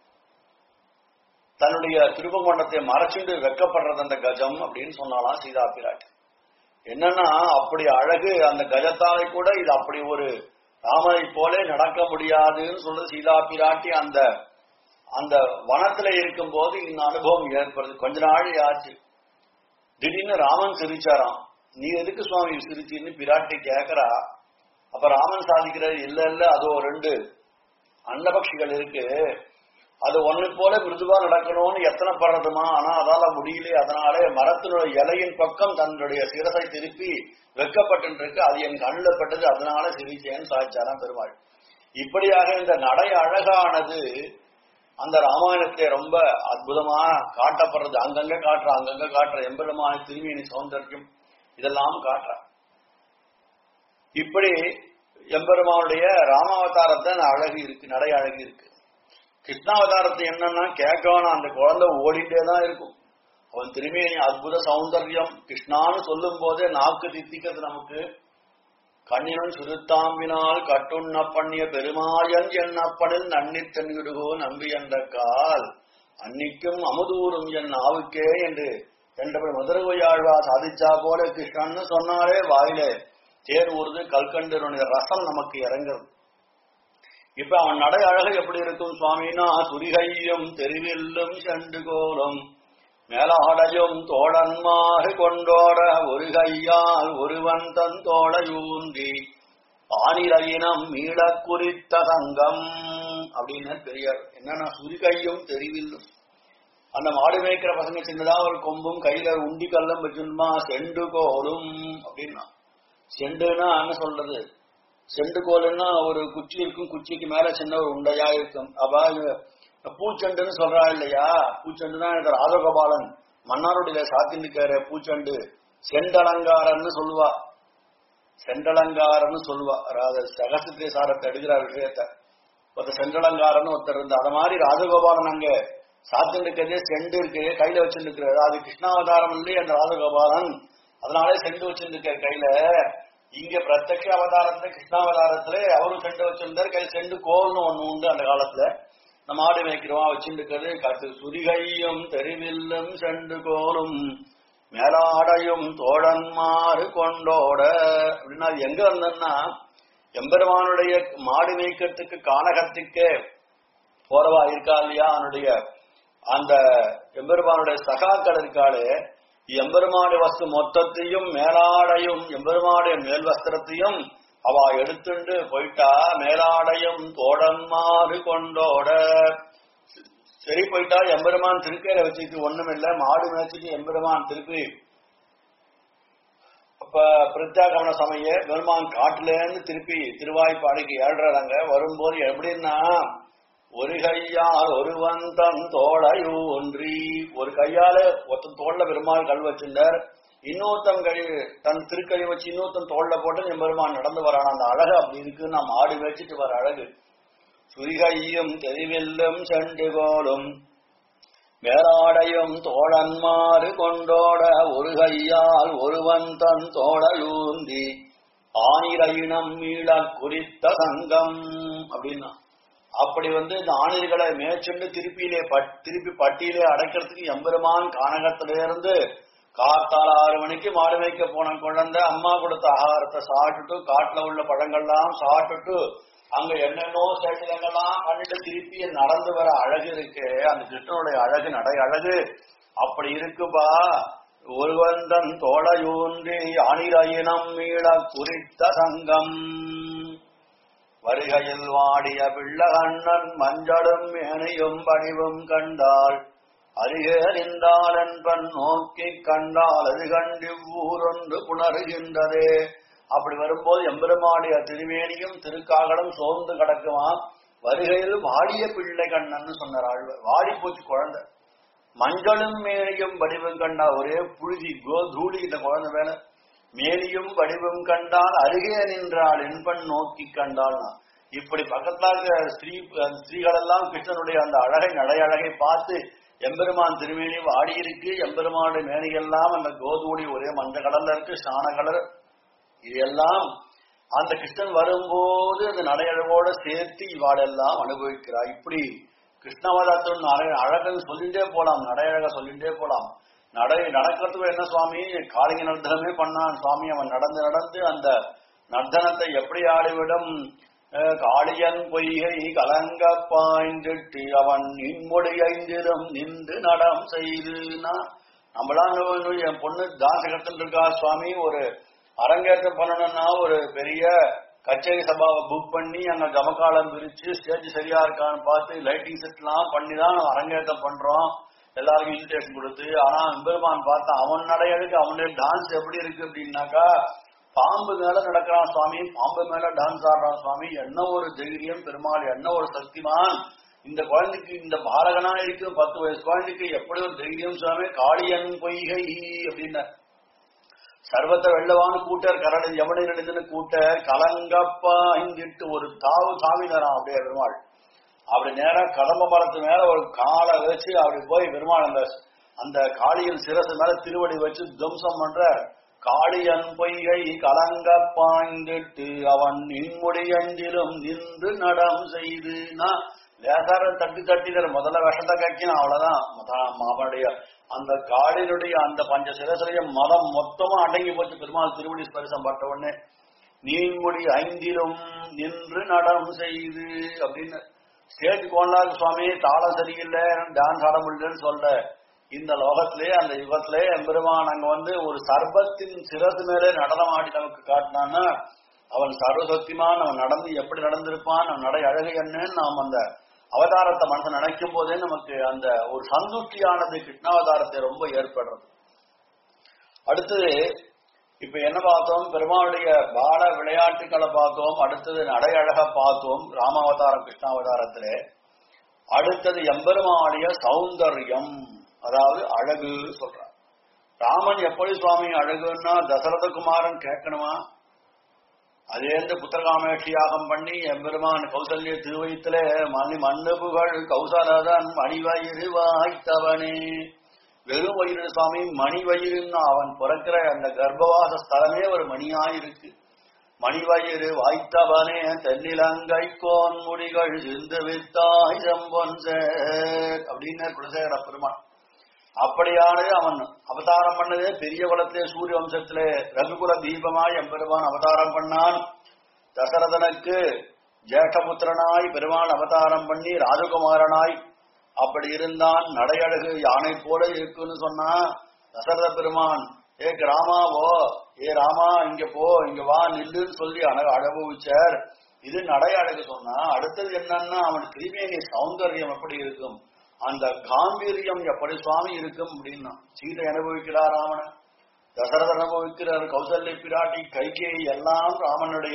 S1: தன்னுடைய திருப்பங்கொண்டத்தை மறைச்சுண்டு வெக்கப்படுறது அந்த கஜம் அப்படின்னு சொன்னாலாம் சீதா பிராட்டி என்னன்னா அப்படி அழகு அந்த கஜத்தாலை கூட இது அப்படி ஒரு ராமனை போல நடக்க முடியாதுன்னு சொல்றது சீதா பிராட்டி அந்த அந்த வனத்துல இருக்கும் போது இந்த அனுபவம் ஏற்படுது கொஞ்ச நாள் ஆச்சு திடீர்னு ராமன் சிரிச்சாராம் நீ எதுக்கு சுவாமி சிரிச்சின்னு பிராட்டி கேக்குறா அப்ப ராமன் சாதிக்கிறார் இல்ல இல்ல அதோ ரெண்டு அன்னபக்ஷிகள் இருக்கு அது ஒண்ணு போல மிருதுவா நடக்கணும்னு எத்தனை படுறதுமா ஆனா அதால முடியல அதனாலே மரத்தினுடைய இலையின் பக்கம் தன்னுடைய சிரசை திருப்பி வெக்கப்பட்டு இருக்கு அது என் கண்ணில் பட்டது அதனால சிரிச்சேன்னு சாதிச்சாராம் பெருமாள் இப்படியாக இந்த நடை அழகானது அந்த ராமாயணத்தை ரொம்ப அற்புதமா காட்டப்படுறது அங்கங்க காட்டுற அங்கங்க காட்டுற எம்பெருமான திரும்பியின் சௌந்தர்யம் இதெல்லாம் காட்டுற இப்படி எம்பெருமானுடைய ராமாவதாரத்தை அழகு இருக்கு நடை அழகு இருக்கு கிருஷ்ணாவதாரத்தை என்னன்னா கேட்கணும் அந்த குழந்தை ஓடிட்டே தான் இருக்கும் அவன் திரும்பி அற்புத சௌந்தர்யம் கிருஷ்ணான்னு சொல்லும் போதே நாக்கு தித்திக்கிறது நமக்கு கண்ணினும் சுருத்தாம்பினால் கட்டுண்ண பண்ணிய பெருமாயன் என்னப்பனில் நன்னி தென்கிடுகோ நம்பி என்ற கால் அன்னிக்கும் அமுதூரும் என் நாவுக்கே என்று என்றபடி மதுரவையாழ்வா சாதிச்சா போல கிருஷ்ணன்னு சொன்னாலே வாயிலே தேர் ஊறுது கல்கண்டனுடைய ரசம் நமக்கு இறங்குறது இப்ப அவன் நடை அழகு எப்படி இருக்கும் சுவாமினா சுரிகையும் தெருவில்லும் செண்டு கோலம் மேலாடையும் தோழன்மாறு கொண்டோட ஒரு கையால் ஒருவன் தன் தோளையூன்றி ஆனிலையினம் மீளக் குறித்த சங்கம் அப்படின்னு பெரியார் என்னன்னா சுரிகையும் தெரிவில்லும் அந்த மாடு மேய்க்கிற பசங்க சின்னதா ஒரு கொம்பும் கையில உண்டி கல்லம் வச்சுமா செண்டு கோலும் அப்படின்னா செண்டுன்னா என்ன சொல்றது செண்டு கோலுன்னா ஒரு குச்சி இருக்கும் குச்சிக்கு மேல சின்ன ஒரு உண்டையா இருக்கும் அப்ப இது பூச்செண்டுன்னு சொல்றா இல்லையா பூச்செண்டுனா எனக்கு ராஜகோபாலன் மன்னாருடைய சாத்தின்னுக்கார பூச்செண்டு செண்டலங்காரன்னு சொல்லுவா செண்டலங்காரன்னு சொல்லுவா ராஜ சகசித்திரை சாரத்தை எடுக்கிற விஷயத்த ஒருத்தர் செண்டலங்காரன்னு ஒருத்தர் இருந்தா அது மாதிரி ராஜகோபாலன் அங்க சாத்தின் இருக்கிறதே செண்டு இருக்கு கையில வச்சிருக்கிறாரு அது கிருஷ்ணாவதாரம் இல்லையே அந்த ராஜகோபாலன் அதனாலே செண்டு வச்சிருக்க கையில இங்க பிரத்யக்ஷ அவதாரத்துல கிருஷ்ணாவதாரத்துல அவரும் செண்டு வச்சிருந்தாரு கையில செண்டு கோல்னு ஒண்ணு உண்டு அந்த காலத்துல நம்ம ஆடு மேய்க்கிறோம் வச்சிருக்கிறது கத்து சுரிகையும் தெரிவில்லும் செண்டு கோலும் மேலாடையும் தோழன்மாறு கொண்டோட அப்படின்னா அது எங்க வந்தன்னா எம்பெருமானுடைய மாடு மேய்க்கிறதுக்கு கானகத்துக்கு போறவா இருக்கா இல்லையா அவனுடைய அந்த எம்பெருமானுடைய சகாக்கள் இருக்காளே எம்பெருமாடு வஸ்து மொத்தத்தையும் மேலாடையும் எம்பெருமாடைய மேல் வஸ்திரத்தையும் அவ எடுத்துண்டு போயிட்டா மேலாடையும் தோடன்மாறு கொண்டோட சரி போயிட்டா எம்பெருமான் திருக்கையில வச்சுட்டு ஒண்ணுமில்ல மாடு மேய்ச்சிட்டு எம்பெருமான் திருப்பி அப்ப பிரத்யாகமன சமய பெருமான் காட்டுல இருந்து திருப்பி திருவாய்ப்பாடிக்கு ஏழ்றாங்க வரும்போது எப்படின்னா ஒரு கையால் ஒருவன் தன் தோளையோ ஒன்றி ஒரு கையால ஒருத்தன் தோல்ல பெருமாள் கல் வச்சிருந்தார் இன்னொருத்தன் கழி தன் திருக்கழி வச்சு இன்னொருத்தன் தோல்ல போட்டு என் பெருமான் நடந்து வரான் அந்த அழகு அப்படி இருக்கு நான் மாடு வச்சுட்டு வர அழகு சுரிகையும் தெரிவில்லும் செண்டு கோலும் மேலாடையும் தோழன்மாறு கொண்டோட ஒரு கையால் ஒருவன் தன் தோழலூந்தி ஆனிரையினம் மீள குறித்த சங்கம் அப்படின்னா அப்படி வந்து இந்த ஆணிர்களை மேற்சொண்டு திருப்பியிலே பட்- திருப்பி பட்டியலே அடைக்கிறதுக்கு எம்பெருமான் கானகத்திலிருந்து காத்தால ஆறு மணிக்கு மாடு வைக்க போன குழந்தை அம்மா கொடுத்த ஆகாரத்தை சாப்பிட்டுட்டு காட்டுல உள்ள பழங்கள்லாம் சாப்பிட்டுட்டு அங்க என்னென்னோ சேட்டிலங்கள்லாம் பண்ணிட்டு திருப்பி நடந்து வர அழகு இருக்கு அந்த கிருஷ்ணனுடைய அழகு நடை அழகு அப்படி இருக்குப்பா ஒருவந்தன் தோடையூன்றி அணிரயினம் மீள குறித்த சங்கம் வருகையில் வாடிய பிள்ளகண்ணன் மஞ்சளும் மேனையும் படிவும் கண்டாள் அருகே அறிந்தால் என்பன் நோக்கி கண்டால் அது கண்டு ஊரொன்று புணருகின்றதே அப்படி வரும்போது எம்பெருமாடிய திருமேனியும் திருக்காகலும் சோர்ந்து கிடக்குமாம் வருகையில் வாடிய பிள்ளை கண்ணன் சொன்னார் ஆழ்வார் வாடி போச்சு குழந்தை மஞ்சளும் மேனியும் வடிவம் கண்டா ஒரே புழுதி கோ தூளி இந்த குழந்தை மேல மேனியும் வடிவம் கண்டால் அருகே நின்றாள் என்பன் நோக்கி கண்டாள் இப்படி பக்கத்துல இருக்கிற ஸ்ரீ அந்த ஸ்ரீகளெல்லாம் கிருஷ்ணனுடைய அந்த அழகை நடையழகை பார்த்து எம்பெருமான் திருமேனி வாடி இருக்கு எம்பெருமானுடைய மேனியெல்லாம் அந்த கோதூடி ஒரே மஞ்ச கலர்ல இருக்கு சாண கலர் இதெல்லாம் அந்த கிருஷ்ணன் வரும்போது அந்த நடையழகோட சேர்த்து இவாளெல்லாம் அனுபவிக்கிறார் இப்படி கிருஷ்ணவதாத்தின் அழகன் சொல்லிட்டே போலாம் நடையழக சொல்லிட்டே போலாம் நடை நடக்கிறதுக்கு என்ன சுவாமி காளிங்க நர்த்தனமே பண்ணான் சுவாமி அவன் நடந்து நடந்து அந்த நர்த்தனத்தை எப்படி ஆடிவிடும் அஹ், காளியன் பொய்கை கலங்க பாய்ந்துட்டு அவன் நின்மொழி ஐந்திலும் நின்று நடம் செய்துனா நம்மளாம் இன்னும் என் பொண்ணு தாசகத்தில் இருக்கா சுவாமி ஒரு அரங்கேற்றம் பண்ணணும்னா ஒரு பெரிய கச்சேரி சபாவை புக் பண்ணி அங்க ஜமக்காலம் பிரிச்சு ஸ்டேஜ் சரியா இருக்கான்னு பார்த்து லைட்டிங் செட்லாம் பண்ணி தான் நம்ம அரங்கேற்றம் பண்றோம் எல்லாருக்கும் இன்விடேஷன் கொடுத்து ஆனா பெருமான் பார்த்தா அவன் நடையழுக்கு அவனுடைய டான்ஸ் எப்படி இருக்கு அப்படின்னாக்கா பாம்பு மேல நடக்கிறான் சுவாமி பாம்பு மேல டான்ஸ் ஆடுறான் சுவாமி என்ன ஒரு தைரியம் பெருமாள் என்ன ஒரு சக்திமான் இந்த குழந்தைக்கு இந்த பாலகனா இருக்கு பத்து வயசு குழந்தைக்கு எப்படி ஒரு தைரியம் சுவாமி காளியன் பொய்கை அப்படின்னு சர்வத்தை வெள்ளவான கூட்டர் கரடு எவனை எழுதுன்னு கூட்டர் கலங்கப்பா இங்கிட்டு ஒரு தாவு தாவினாராம் அப்படியே பெருமாள் அப்படி நேரா கடம்ப மரத்து மேல ஒரு காலை வச்சு அப்படி போய் பெருமாள் அந்த அந்த காளியின் சிரசு மேல திருவடி வச்சு துவம்சம் பண்ற காளியன் பொய்கை கலங்க பாய்ந்துட்டு அவன் நின்முடியஞ்சிலும் நின்று நடம் செய்துனா லேசார தட்டி தட்டினர் முதல்ல விஷத்தை கக்கினான் அவ்வளவுதான் மொத- அவனுடைய அந்த காளினுடைய அந்த பஞ்ச சிரசிலையும் மதம் மொத்தமா அடங்கி போச்சு பெருமாள் திருவடி ஸ்பரிசம் பட்ட உடனே நீன்முடி ஐந்திலும் நின்று நடம் செய்து அப்படின்னு ஸ்டேஜ் கோண்டாக்கு சுவாமி தாளம் சரியில்லை டான்ஸ் ஆட முடியலன்னு சொல்ற இந்த லோகத்திலே அந்த யுகத்திலே எம்பெருமான் அங்க வந்து ஒரு சர்பத்தின் சிரசு மேலே நடனம் ஆடி நமக்கு காட்டினான்னா அவன் சர்வசக்திமான் அவன் நடந்து எப்படி நடந்திருப்பான் அவன் நடை அழகு என்னன்னு நாம் அந்த அவதாரத்தை மனசு நினைக்கும் போதே நமக்கு அந்த ஒரு சந்துஷ்டியானது கிருஷ்ணாவதாரத்தை ரொம்ப ஏற்படுறது அடுத்தது இப்ப என்ன பார்த்தோம் பெருமாளுடைய பால விளையாட்டுகளை பார்த்தோம் அடுத்தது நடையழக பார்த்தோம் ராமாவதாரம் கிருஷ்ணாவதாரத்திலே அடுத்தது எம்பெருமாளுடைய சௌந்தர்யம் அதாவது அழகு சொல்றார் ராமன் எப்படி சுவாமி அழகுன்னா தசரத குமாரன் கேட்கணுமா அதேந்து புத்திரகாமேட்சி யாகம் பண்ணி எம்பெருமான் கௌசல்ய திருவயத்திலே மணி மண்ணு புகழ் கௌசலதன் மணிவயிறு வாய்த்தவனே வெறும் வயிறு சுவாமி மணி வயிறுன்னு அவன் பிறக்கிற அந்த கர்ப்பவாச ஸ்தலமே ஒரு மணியாயிருக்கு மணிவயிறு வாய்த்தவனே தென்னிலங்கை கோன் முடிகள் சிந்து வித்தாய் செம்பொன் சேர் அப்படின்னு குலசேகர பெருமான் அப்படியானது அவன் அவதாரம் பண்ணதே பெரிய குலத்திலே சூரிய வம்சத்திலே ரகுகுல தீபமாய் எம்பெருமான் அவதாரம் பண்ணான் தசரதனுக்கு ஜேஷ்டபுத்திரனாய் பெருமாள் அவதாரம் பண்ணி ராஜகுமாரனாய் அப்படி இருந்தான் நடையழகு யானை போல இருக்குன்னு சொன்னா தசரத பெருமான் ஏ ராமாவோ ஏ ராமா இங்க போ இங்க வா நில்லுன்னு சொல்லி அழக அனுபவிச்சார் இது நடை அழகு சொன்னா அடுத்தது என்னன்னா அவன் கிருமேனி சௌந்தர்யம் எப்படி இருக்கும் அந்த காம்பீரியம் எப்படி சுவாமி இருக்கும் அப்படின்னா சீதை அனுபவிக்கிறார் ராமன் தசரதர் அனுபவிக்கிறார் கௌசல்ய பிராட்டி கைகேயி எல்லாம் ராமனுடைய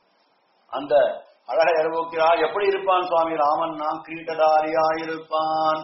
S1: அந்த அழகை அனுபவிக்கிறார் எப்படி இருப்பான் சுவாமி ராமன்னா கிரீட்டதாரியாயிருப்பான்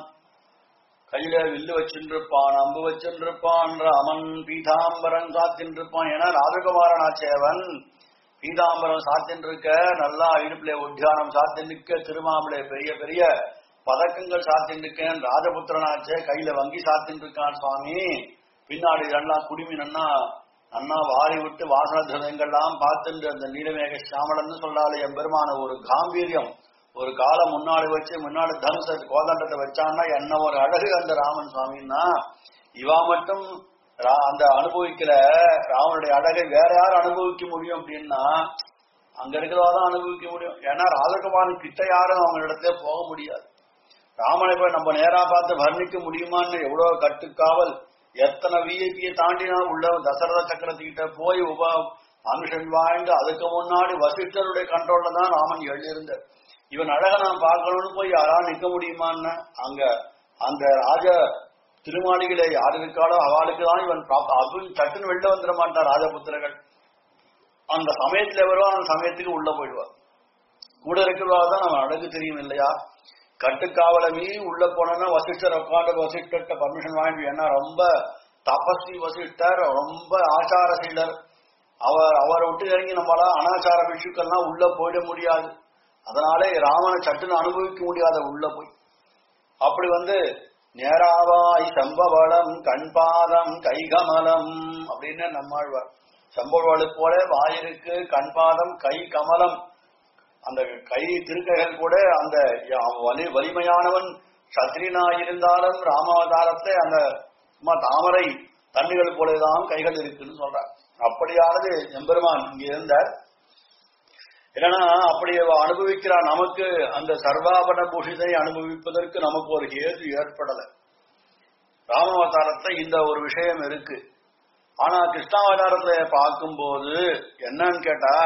S1: கையில வில்லு வச்சுருப்பான் அம்பு வச்சுருப்பான் ராமன் பீதாம்பரம் சாத்தின்றிருப்பான் ஏன்னா ராஜகுமாரன் ஆச்சேவன் பீதாம்பரம் சாத்தின்றிருக்க நல்லா இடுப்புல உத்தியானம் சாத்தின்றிருக்க திருமாமலை பெரிய பெரிய பதக்கங்கள் சாத்தின்றிருக்கேன் ராஜபுத்திரனாச்சே கையில வங்கி சாத்தின்றிருக்கான் சுவாமி பின்னாடி நல்லா குடிமி நன்னா நன்னா வாரி விட்டு வாசன திரவியங்கள்லாம் பார்த்துட்டு அந்த நீலமேக சாமலன்னு சொல்லாலே என் பெருமான ஒரு காம்பீரியம் ஒரு காலம் முன்னாடி வச்சு முன்னாடி தனுச கோதண்டத்தை வச்சான்னா என்ன ஒரு அழகு அந்த ராமன் சுவாமின்னா இவா மட்டும் ரா- அந்த அனுபவிக்கிற ராமனுடைய அழகை வேற யார் அனுபவிக்க முடியும் அப்படின்னா அங்க இருக்கிறவா தான் அனுபவிக்க முடியும் ஏன்னா ராஜகுமாரன் கிட்ட யாரும் அவங்க இடத்துல போக முடியாது ராமனை போய் நம்ம நேரா பார்த்து வர்ணிக்க முடியுமான்னு எவ்வளவு கட்டுக்காவல் எத்தனை விஐபியை தாண்டினா உள்ள தசரத சக்கரத்துக்கிட்ட போய் உப அனுஷன் வாழ்ந்து அதுக்கு முன்னாடி வசிஷ்டருடைய கண்ட்ரோல்ல தான் ராமன் எழுதியிருந்தார் இவன் அழக நான் பார்க்கணும்னு போய் யாரா நிக்க முடியுமான்னு அங்க அந்த ராஜ திருமாளிகளை யார் இருக்காளோ அவளுக்கு தான் இவன் பிராப்த- அதுவும் சட்டுன்னு வெளில வந்துட மாட்டான் ராஜபுத்திரர்கள் அந்த சமயத்துல வருவா அந்த சமயத்துக்கு உள்ள போயிடுவா கூட இருக்கிறவா தான் நம்ம அழகு தெரியும் இல்லையா கட்டுக்காவலை மீறி உள்ள போனோம்னா வசிஷ்டர் உட்காந்து வசிஷ்டர்கிட்ட பர்மிஷன் வாங்கி ஏன்னா ரொம்ப தபஸ்வி வசிஷ்டர் ரொம்ப ஆச்சாரசீலர் அவர் அவரை விட்டு இறங்கி நம்மளா அனாச்சார விஷயங்கள்லாம் உள்ள போயிட முடியாது அதனாலே ராமனை சட்டுன்னு அனுபவிக்க முடியாத உள்ள போய் அப்படி வந்து நேராவாய் சம்பவளம் கண்பாதம் கைகமலம் அப்படின்னு நம்மாழ்வார் சம்பவளு போல வாயிருக்கு கண்பாதம் கை கமலம் அந்த கை திருக்கைகள் கூட அந்த யா- வலி வலிமையானவன் சத்ரியனாயிருந்தாலும் ராமாவதாரத்துல அந்த சும்மா தாமரை தண்ணிகள் போலதான் கைகள் இருக்குன்னு சொல்றார் அப்படியானது எம்பெருமான் இங்க இருந்தார் இல்லைன்னா அப்படி அவ அனுபவிக்கிறார் நமக்கு அந்த சர்வாபரண பூஷிதை அனுபவிப்பதற்கு நமக்கு ஒரு ஏது ஏற்படல ராமாவதாரத்துல இந்த ஒரு விஷயம் இருக்கு ஆனா கிருஷ்ணாவதாரத்துல பார்க்கும்போது என்னன்னு கேட்டா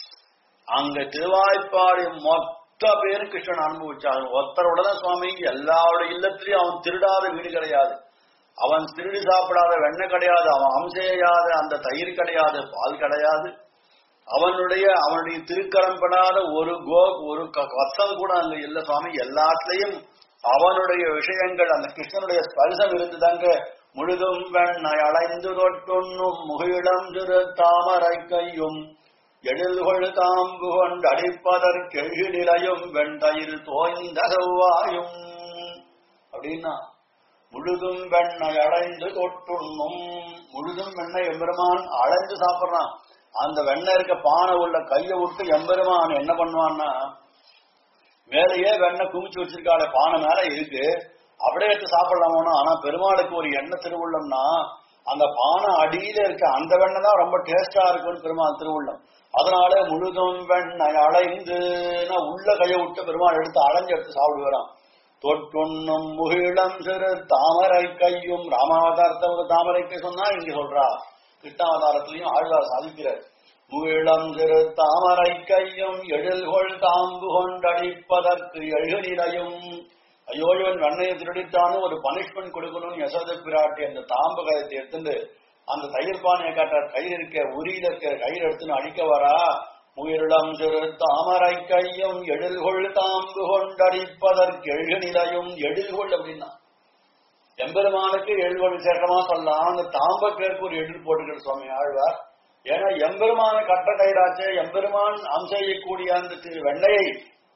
S1: அங்க திருவாய்ப்பாடி மொத்த பேரும் கிருஷ்ணன் அனுபவிச்சாங்க ஒருத்தரோட தான் சுவாமி எல்லாருடைய இல்லத்திலயும் அவன் திருடாத வீடு கிடையாது அவன் திருடி சாப்பிடாத வெண்ணெய் கிடையாது அவன் அம்சையாத அந்த தயிர் கிடையாது பால் கிடையாது அவனுடைய அவனுடைய திருக்கரம் படாத ஒரு கோ ஒரு க- வத்தம் கூட அங்க இல்ல சுவாமி எல்லாத்துலயும் அவனுடைய விஷயங்கள் அந்த கிருஷ்ணனுடைய ஸ்பர்சம் இருந்துதாங்க முழுதும் வெண்ணை அலைந்து தொட்டுண்ணும் முகிழம் திரு தாமரை கையும் எழில்கொள் தாம்பு கொண்டு அடிப்பதற்கெழு நிலையும் வெண்தயிர் தோய்ந்த செவ்வாயும் அப்படின்னா முழுதும் வெண்ணெய் அடைந்து தொட்டுண்ணும் முழுதும் வெண்ணெய் எம்பெருமான் அடைஞ்சு சாப்பிடுறான் அந்த வெண்ணெய் இருக்க பானை உள்ள கையை விட்டு எம்பெருமான் என்ன பண்ணுவான்னா மேலேயே வெண்ணெய் குமிச்சு வச்சிருக்காளே பானை மேல இருக்கு அப்படியே எடுத்து சாப்பிடலாமோனா ஆனா பெருமாளுக்கு ஒரு எண்ணெய் திருவுள்ளம்னா அந்த பானை அடியில இருக்க அந்த வெண்ணெய் தான் ரொம்ப டேஸ்டா இருக்குன்னு பெருமாள் திருவுள்ளம் அதனால முழுதும் வெண்ணெய் அலைந்துன்னா உள்ள கையை விட்டு பெருமாள் எடுத்து அலைஞ்சு எடுத்து சாப்பிடுவாராம் தொட்டுண்ணும் முகிழம் சிறு தாமரை கையும் ராமாவதாரத்தை ஒரு தாமரை கை சொன்னா இங்க சொல்றா கிருஷ்ணாவதாரத்திலையும் ஆழ்வார் சாதிக்கிறார் முகிழம் திரு தாமரை கையும் எழில்கொள் தாம்பு கொண்டடிப்பதற்கு எழுநிலையும் ஐயோ இவன் வெண்ணையை திருடித்தான்னு ஒரு பனிஷ்மெண்ட் கொடுக்கணும்னு யசோத பிராட்டி அந்த தாம்பு கயத்தை எடுத்துட்டு அந்த தயிர் பானையை காட்டுற கயிறு இருக்க உரியில இருக்க கயிறு எடுத்துன்னு அடிக்க வரா முயலிடம் சிறு தாமரை கையும் எழில்கொள் தாம்பு கொண்டடிப்பதற்கு எழுநிலையும் எழில்கொள் அப்படின்னா எம்பெருமானுக்கு எழுவழி சேட்டமா சொல்லலாம் அந்த தாம்பக்கேற்கு ஒரு எழில் போட்டுக்கிற சுவாமி ஆழ்வார் ஏன்னா எம்பெருமான கட்ட கயிறாச்சே எம்பெருமான் அம்செய்யக்கூடிய அந்த திரு வெண்ணையை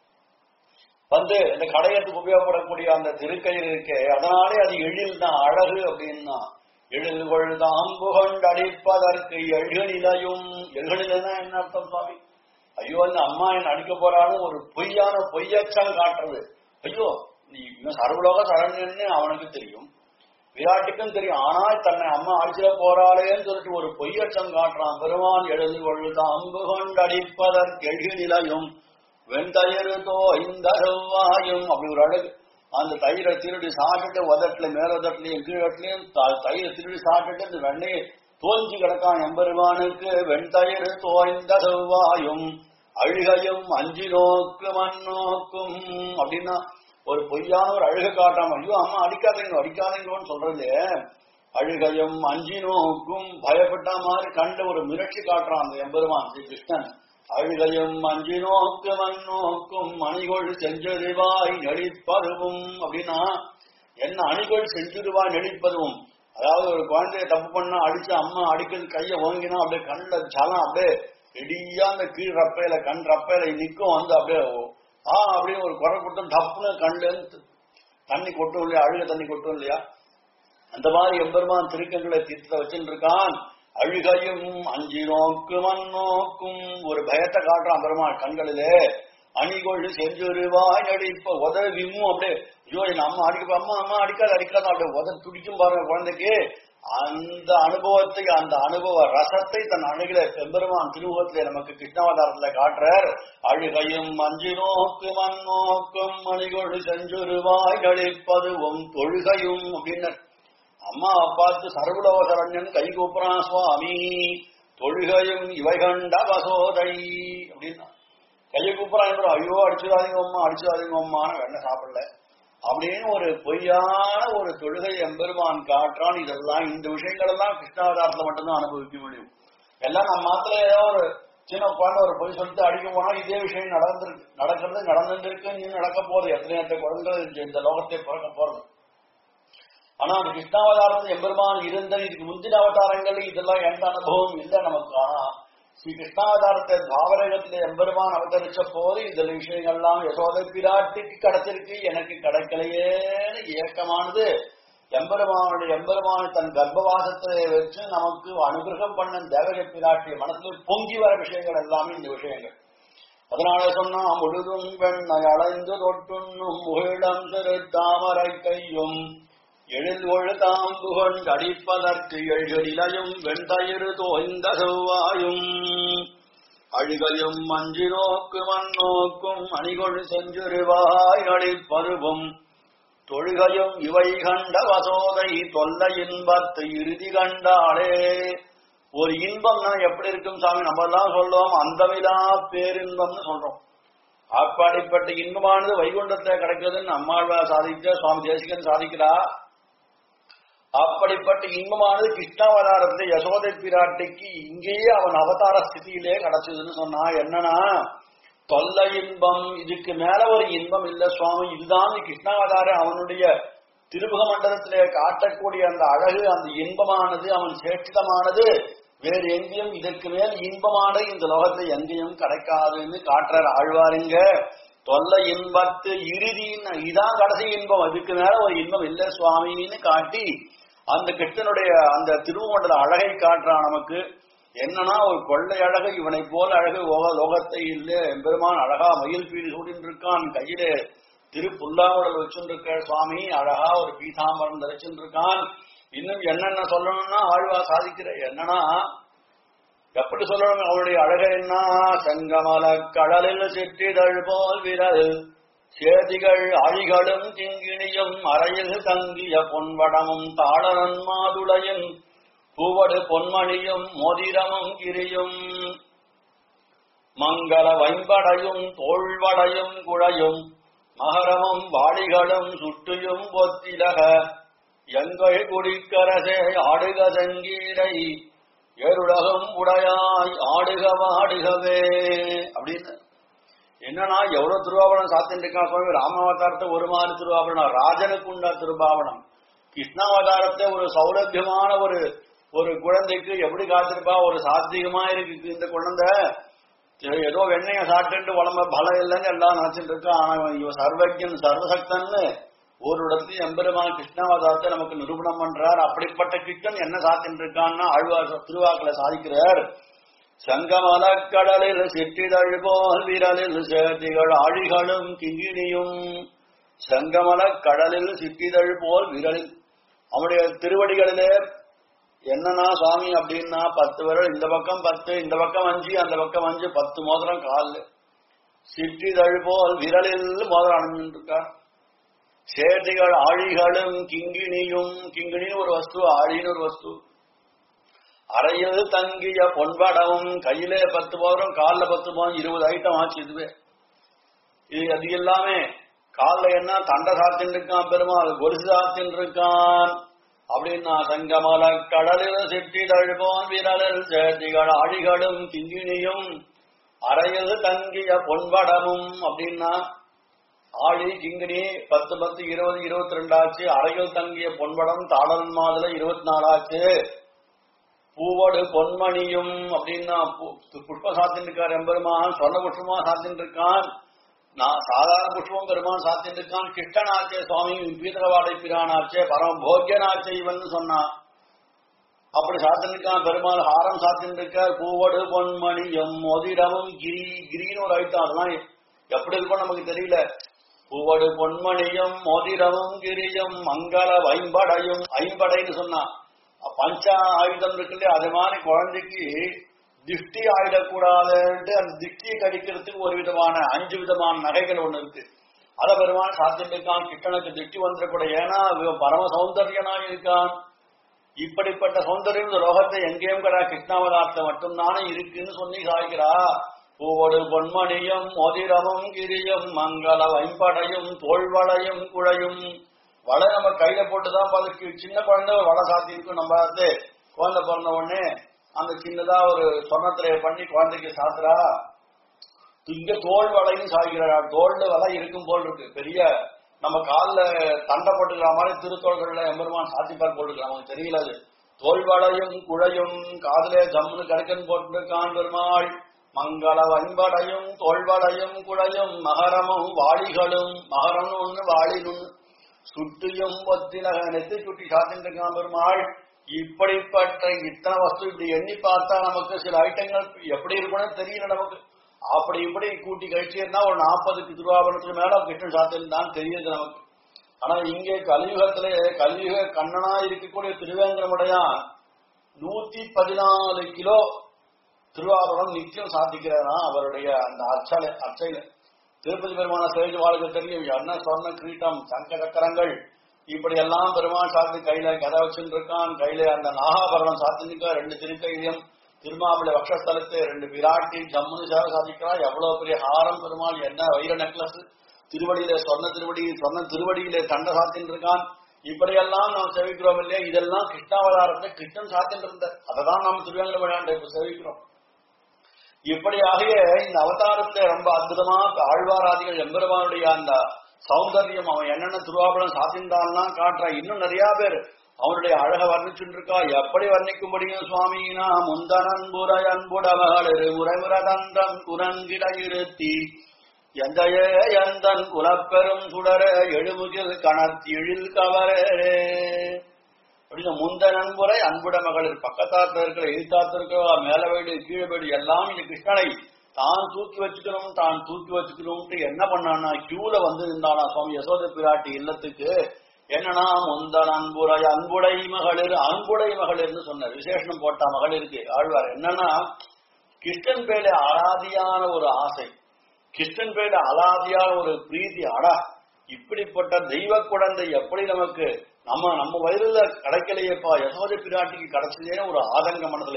S1: வந்து இந்த கடையத்துக்கு உபயோகப்படக்கூடிய அந்த திருக்கயிறு இருக்கே அதனாலே அது எழில் தான் அழகு அப்படின்னா எழில்கொள் தாம்பு கொண்டடிப்பதற்கு எழுநிலையும் எழுநிலைனா என்ன அர்த்தம் சுவாமி ஐயோ இந்த அம்மா என்ன அடிக்க போறான்னு ஒரு பொய்யான பொய்யச்சம் காட்டுறது ஐயோ நீ இன்னும் சர்வலோக சரண்யன்னு அவனுக்கு தெரியும் விராட்டுக்கும் தெரியும் ஆனால் தன்னை அம்மா அடிச்சிட போறாளேன்னு சொல்லிட்டு ஒரு பொய்யச்சம் காட்டுறான் பெருமான் எழுது கொள்ளுத அம்பு கொண்டடிப்பதற்கு எழு நிலையும் வெண்தயிறு தோ இந்த செவ்வாயும் அப்படி ஒரு அழகு அந்த தயிரை திருடி சாப்பிட்டு உதட்டுல மேல உதட்டுலையும் கீழட்லையும் தயிரை திருடி சாப்பிட்டு இந்த வெண்ணையை தோஞ்சி கிடக்கான் எம்பெருமானுக்கு வெண்தயிறு தோய்ந்த செவ்வாயும் அழுகையும் அஞ்சு நோக்கு மண்ணோக்கும் அப்படின்னா ஒரு பொய்யான ஒரு அழுக காட்டாம ஐயோ அம்மா அடிக்காதீங்க அடிக்காதீங்கன்னு சொல்றது அழுகையும் அஞ்சி நோக்கும் பயப்பட்ட மாதிரி கண்ட ஒரு மிரட்சி காட்டுறான் அந்த எம்பெருமான் ஸ்ரீ கிருஷ்ணன் அழுகையும் அஞ்சி நோக்கு மண்ணோக்கும் அணிகொள் செஞ்சொருவாய் நெளிப்பதுவும் அப்படின்னா என்ன அணிகொள் செஞ்சுருவாய் நெளிப்பதும் அதாவது ஒரு குழந்தைய தப்பு பண்ணா அடிச்சு அம்மா அடிக்கிறது கைய ஓங்கினா அப்படியே கண்ணுல ஜலம் அப்படியே இடியா அந்த கீழ் ரப்பையில கண் ரப்பையில நிக்கும் வந்து அப்படியே ஆ அப்படின்னு ஒரு குறை கொடுத்தோம் டப்புன்னு கண்ணுல இருந்து தண்ணி கொட்டும் இல்லையா அழுக தண்ணி கொட்டும் இல்லையா அந்த மாதிரி எம்பெருமான் திருக்கங்களை தீர்த்த வச்சுட்டு இருக்கான் அழுகையும் அஞ்சு நோக்கு மண்ணோக்கும் ஒரு பயத்தை காட்டுறான் பெருமாள் கண்களிலே அணிகொள்ளு செஞ்சுருவாய் நடிப்ப உதவ விம்மும் அப்படியே ஐயோ என் அம்மா அடிக்க அம்மா அம்மா அடிக்காது அடிக்காது அப்படியே உதவ துடிக்கும் பாருங்க குழந்தைக்கு அந்த அனுபவத்தை அந்த அனுபவ ரசத்தை தன் அணுகில பெருமான் திருமுகத்திலே நமக்கு கிருஷ்ணாவதாரத்துல காட்டுறார் அழுகையும் அஞ்சு நோக்கு மண்ணோக்கும் மணிகொடு செஞ்சுருவாய் நடிப்பதுவும் தொழுகையும் அப்படின்னு அம்மாவை பார்த்து சர்வலோக சரண்யன் கை கூப்புறான் சுவாமி தொழுகையும் இவை கண்ட வசோதை அப்படின்னா கையை கூப்பிடாங்க ஐயோ அடிச்சுடாதீங்க அம்மா அடிச்சுடாதீங்க அம்மான்னு வெண்ணெய் சாப்பிடல அப்படின்னு ஒரு பொய்யான ஒரு தொழுகை எம்பெருமான் காட்டுறான் இதெல்லாம் இந்த விஷயங்கள் எல்லாம் கிருஷ்ணாவதாரத்துல மட்டும்தான் அனுபவிக்க முடியும் எல்லாம் நம்ம மாத்திர ஏதோ ஒரு சின்ன குழந்தை ஒரு பொய் சொல்லிட்டு அடிக்க போனா இதே விஷயம் நடந்திருக்கு நடக்கிறது நடந்துருக்கு நீ நடக்க போகுது எத்தனை எத்தனை குழந்தைகள் இந்த லோகத்தை பிறக்க போறது ஆனா அந்த கிருஷ்ணாவதாரத்தில் எம்பெருமான் இருந்த இதுக்கு முந்தின அவதாரங்கள் இதெல்லாம் எந்த அனுபவம் இல்லை நமக்கு ஆனா ஸ்ரீ கிருஷ்ணாவதாரத்தை தாவரகத்திலே எம்பெருமான் அவதரிச்ச போது இந்த விஷயங்கள்லாம் யசோதை பிராட்டிக்கு கிடைச்சிருக்கு எனக்கு கிடைக்கலையேன்னு ஏக்கமானது எம்பெருமானுடைய எம்பெருமான் தன் கர்ப்பவாசத்தை வச்சு நமக்கு அனுகிரகம் பண்ண தேவக பிராட்டிய மனத்தில் பொங்கி வர விஷயங்கள் எல்லாமே இந்த விஷயங்கள் அதனால சொன்னா முழுதும் பெண்ணை அலைந்து தொட்டுண்ணும் முகிடம் திரு தாமரை கையும் எழில் ஒழு தாம்புகொள் அடிப்பதற்கு எழுநிலையும் வெண்தயிறு தோய்ந்த செவ்வாயும் அழுகையும் மஞ்சு நோக்கு மண்ணோக்கும் அணிகொள் செஞ்சுருவாய் நடிப்பருவும் தொழுகையும் இவை கண்ட வசோதை தொல்ல இன்பத்து இறுதி கண்டாளே ஒரு இன்பம்னா எப்படி இருக்கும் சாமி நம்ம எல்லாம் சொல்றோம் அந்தமிலா பேரின்பம்னு சொல்றோம் அப்படிப்பட்ட இன்பமானது வைகுண்டத்துல கிடைக்கிறதுன்னு நம்மாழ்வார் சாதிக்க சுவாமி தேசிகன் சாதிக்கிறா அப்படிப்பட்ட இன்பமானது கிருஷ்ணாவதாரத்துல யசோதை பிராட்டிக்கு இங்கேயே அவன் அவதார ஸ்திதியிலே கிடைச்சதுன்னு சொன்னா என்னன்னா தொல்ல இன்பம் இதுக்கு மேல ஒரு இன்பம் இல்ல சுவாமி இதுதான் கிருஷ்ணாவதார அவனுடைய திருமுக மண்டலத்திலே காட்டக்கூடிய அந்த அழகு அந்த இன்பமானது அவன் சேட்சிதமானது வேறு எங்கேயும் இதற்கு மேல் இன்பமானது இந்த லோகத்தை எங்கேயும் கிடைக்காதுன்னு காட்டுறார் ஆழ்வாருங்க தொல்ல இன்பத்து இறுதின்னு இதான் கடைசி இன்பம் அதுக்கு மேல ஒரு இன்பம் இல்லை சுவாமின்னு காட்டி அந்த கிருஷ்ணனுடைய அந்த திருமண்டல அழகை காட்டுறான் நமக்கு என்னன்னா ஒரு கொள்ளை அழகு இவனை போல அழகு லோக லோகத்தை இல்லை எம்பெருமான் அழகா மயில் பீடி சூடின்னு இருக்கான் கையிலே திரு புல்லாங்குடல் வச்சுருக்க சுவாமி அழகா ஒரு பீதாம்பரம் தரிச்சுட்டு இருக்கான் இன்னும் என்னென்ன சொல்லணும்னா ஆழ்வா சாதிக்கிற என்னன்னா எப்படி சொல்லணும் அவருடைய அழகை என்ன சங்கமல கடலில் சிற்றிதழ் போல் விரல் சேதிகள் அழிகளும் திங்கிணியும் அறையில் தங்கிய பொன்வடமும் தாளரன் மாதுளையும் பூவடு பொன்மணியும் மோதிரமும் கிரியும் மங்கள வைம்படையும் தோள்வடையும் குழையும் மகரமும் வாளிகளும் சுட்டியும் பொத்திலக எங்கள் குடிக்கரசே ஆடுக சங்கீரை ஏருலகம் உடையாய் ஆடுக வாடுகவே அப்படின்னு என்னன்னா எவ்வளவு திருவாபரணம் சாத்தின்னு இருக்கான் சுவாமி ராமாவதாரத்தை ஒரு மாதிரி திருவாபரணம் ராஜனுக்கு உண்டா திருவாபரணம் கிருஷ்ணாவதாரத்தை ஒரு சௌலபியமான ஒரு ஒரு குழந்தைக்கு எப்படி காத்திருப்பா ஒரு சாத்வீகமா இருக்கு இந்த குழந்தை ஏதோ வெண்ணைய சாப்பிட்டு உடம்ப பலம் இல்லைன்னு எல்லாம் நினைச்சிட்டு இருக்கான் ஆனா இவன் சர்வஜன் சர்வசக்தன்னு ஒரு இடத்துல எம்பெருமான் கிருஷ்ணாவதாரத்தை நமக்கு நிரூபணம் பண்றார் அப்படிப்பட்ட கிருஷ்ணன் என்ன சாத்தின்னு இருக்கான்னா ஆழ்வார் திருவாக்களை சாதிக்கிறார் சங்கமல கடலில் சிற்றிதழ் போல் விரலில் சேர்த்திகள் ஆழிகளும் கிங்கிணியும் சங்கமல கடலில் சிற்றிதழ் போல் விரலில் அவனுடைய திருவடிகளிலே என்னன்னா சுவாமி அப்படின்னா பத்து விரல் இந்த பக்கம் பத்து இந்த பக்கம் அஞ்சு அந்த பக்கம் அஞ்சு பத்து மோதிரம் காலில் சிற்றிதழ் போல் விரலில் மோதிரம் அணிஞ்சுட்டு இருக்கார் சேட்டிகள் ஆழிகளும் கிங்கிணியும் கிங்கிணின்னு ஒரு வஸ்து ஆழின்னு ஒரு வஸ்து அறையில் தங்கிய பொன்படமும் கையிலே பத்து போதும் கால்ல பத்து போதும் இருபது ஐட்டம் ஆச்சு இதுவே இது அது எல்லாமே கால்ல என்ன தண்டை சாத்தின்னு இருக்கான் பெருமாள் கொலுசு சாத்தின்னு இருக்கான் அப்படின்னா சங்கமல கடலில் சிட்டி தழுவோன் விரலில் சேட்டிகள் ஆழிகளும் கிங்கிணியும் அறையில் தங்கிய பொன்படமும் அப்படின்னா ஆழி கிங்கிணி பத்து பத்து இருபது இருபத்தி ரெண்டு ஆச்சு அறையில் தங்கிய பொன்படம் தாளன் மாதுல இருபத்தி நாலு ஆச்சு பூவோடு பொன்மணியும் அப்படின்னா புஷ்ப சாத்தின் இருக்கார் எம்பெருமான் சொன்ன புஷ்பமா சாத்தின் இருக்கான் நான் சாதாரண புஷ்பம் பெருமான் சாத்தின் இருக்கான் கிருஷ்ணனாச்சே சுவாமி பீதரவாடை பிரானாச்சே பரம போக்கியனாச்சே இவன் சொன்னான் அப்படி சாத்தின் இருக்கான் பெருமாள் ஹாரம் சாத்தின் இருக்கார் பூவோடு பொன்மணியும் மோதிரமும் கிரி கிரின்னு ஒரு ஐட்டம் அதெல்லாம் எப்படி இருக்கும் நமக்கு தெரியல பூவோடு பொன்மணியும் மோதிரமும் கிரியும் மங்கள வைம்படையும் ஐம்படைன்னு சொன்னான் பஞ்ச ஆயுதம் இருக்குல்ல அது மாதிரி குழந்தைக்கு திஷ்டி ஆயிடக்கூடாதுன்ட்டு அந்த திஷ்டியை கடிக்கிறதுக்கு ஒரு விதமான அஞ்சு விதமான நகைகள் ஒண்ணு இருக்கு அத பெருமான் சாத்தியம் இருக்கான் கிட்டனுக்கு திஷ்டி வந்துடக்கூடாது ஏன்னா இவன் பரம சௌந்தர்யனா இருக்கான் இப்படிப்பட்ட சௌந்தர்யம் இந்த லோகத்தை எங்கேயும் கடா கிருஷ்ணாவதாரத்தை மட்டும்தானே இருக்குன்னு சொல்லி சாய்க்கிறா பூவோடு பொன்மணியும் மோதிரமும் கிரியும் மங்கள வைம்படையும் தோல்வளையும் குழையும் வடை நம்ம கையில போட்டுதான் அதுக்கு சின்ன குழந்தை ஒரு வடை சாத்தி இருக்கும் நம்ம வந்து குழந்தை பிறந்த உடனே அந்த சின்னதா ஒரு சொன்னத்திரைய பண்ணி குழந்தைக்கு சாத்துறா இங்க தோல் வலையும் சாய்கிறா தோல்ல வலை இருக்கும் போல் இருக்கு பெரிய நம்ம கால்ல தண்டை போட்டுக்கிற மாதிரி திருத்தோள்கள்ல எம்பெருமான் சாத்திப்பார் போட்டுக்கலாம் நமக்கு தெரியல அது தோல் வளையும் குழையும் காதலே ஜம்முன்னு கடுக்கன் போட்டுருக்கான் பெருமாள் மங்கள வன்படையும் தோல்வளையும் குழையும் மகரமும் வாளிகளும் மகரம்னு ஒண்ணு வாளின்னு ஒண்ணு சுட்டியும் ஒத்திலக நெத்தி சுட்டி சாத்தின்றிருக்கான் பெருமாள் இப்படிப்பட்ட இத்தனை வஸ்து இப்படி எண்ணி பார்த்தா நமக்கு சில ஐட்டங்கள் எப்படி இருக்கும்னு தெரியல நமக்கு அப்படி இப்படி கூட்டி கழிச்சிருந்தா ஒரு நாற்பதுக்கு திருவாபரணத்துக்கு மேல கிருஷ்ணன் சாத்திருந்தான் தெரியுது நமக்கு ஆனா இங்கே கலியுகத்திலே கலியுக கண்ணனா இருக்கக்கூடிய திருவேங்கரமுடையான் நூத்தி பதினாலு கிலோ திருவாபரணம் நித்தியம் சாதிக்கிறாரா அவருடைய அந்த அர்ச்சலை அர்ச்சையில திருப்பதி பெருமான சேஜ் வாழ்க்கை தெரியும் என்ன சொன்ன கிரீட்டம் சங்க சக்கரங்கள் இப்படி எல்லாம் பெருமான் சாத்தி கையில கதை வச்சுட்டு இருக்கான் கையில அந்த நாகாபரணம் சாத்திருக்கா ரெண்டு திருக்கையிலும் திருமாவளி வக்ஷஸ்தலத்தை ரெண்டு விராட்டி ஜம்முனு சேவை சாதிக்கிறான் எவ்வளவு பெரிய ஹாரம் பெருமாள் என்ன வைர நெக்லஸ் திருவடியில சொன்ன திருவடி சொன்ன திருவடியிலே தண்டை சாத்தின்னு இருக்கான் இப்படியெல்லாம் நாம் சேவிக்கிறோம் இல்லையா இதெல்லாம் கிருஷ்ணாவதாரத்தை கிருஷ்ணன் சாத்தின்னு இருந்த அதை தான் நாம் திருவேங்கட விளையாண்டை இப்ப சேவிக்கிறோம் இப்படியாகிய இந்த அவதாரத்தை ரொம்ப அற்புதமா ஆழ்வாராதிகள் எம்பெருமானுடைய அந்த சௌந்தர்யம் அவன் என்னென்ன திருவாபலம் சாத்தின்றான்னா காட்டுறான் இன்னும் நிறைய பேர் அவனுடைய அழக வர்ணிச்சுட்டு இருக்கா எப்படி வர்ணிக்க முடியும் சுவாமினா முந்தனன்புரை அன்புடமகள் உரைமுரதந்தம் குரங்கிட இருத்தி எந்தையே எந்தன் குலப்பெரும் சுடர எழுமுகில் கணர்த்தி எழில் கவரே அப்படின்னு முந்த நண்புரை அன்புட மகளிர் பக்கத்தாத்துல இருக்கிற எதிர்த்தாத்துல இருக்கிற மேல வீடு கீழே வீடு எல்லாம் இந்த கிருஷ்ணனை தான் தூக்கி வச்சுக்கணும் தான் தூக்கி வச்சுக்கணும்ட்டு என்ன பண்ணான்னா கியூல வந்து இருந்தானா சுவாமி யசோத பிராட்டி இல்லத்துக்கு என்னன்னா முந்த நண்புரை அன்புடை மகளிர் அன்புடை மகளிர்னு சொன்ன விசேஷனம் போட்டா மகளிருக்கு ஆழ்வார் என்னன்னா கிருஷ்ணன் பேல அலாதியான ஒரு ஆசை கிருஷ்ணன் பேல அலாதியான ஒரு பிரீத்தி அடா இப்படிப்பட்ட தெய்வ குழந்தை எப்படி நமக்கு நம்ம நம்ம வயதுல கிடைக்கலையேப்பா யசோத பிராட்டிக்கு கிடைச்சதே ஒரு ஆதங்க மனதிலே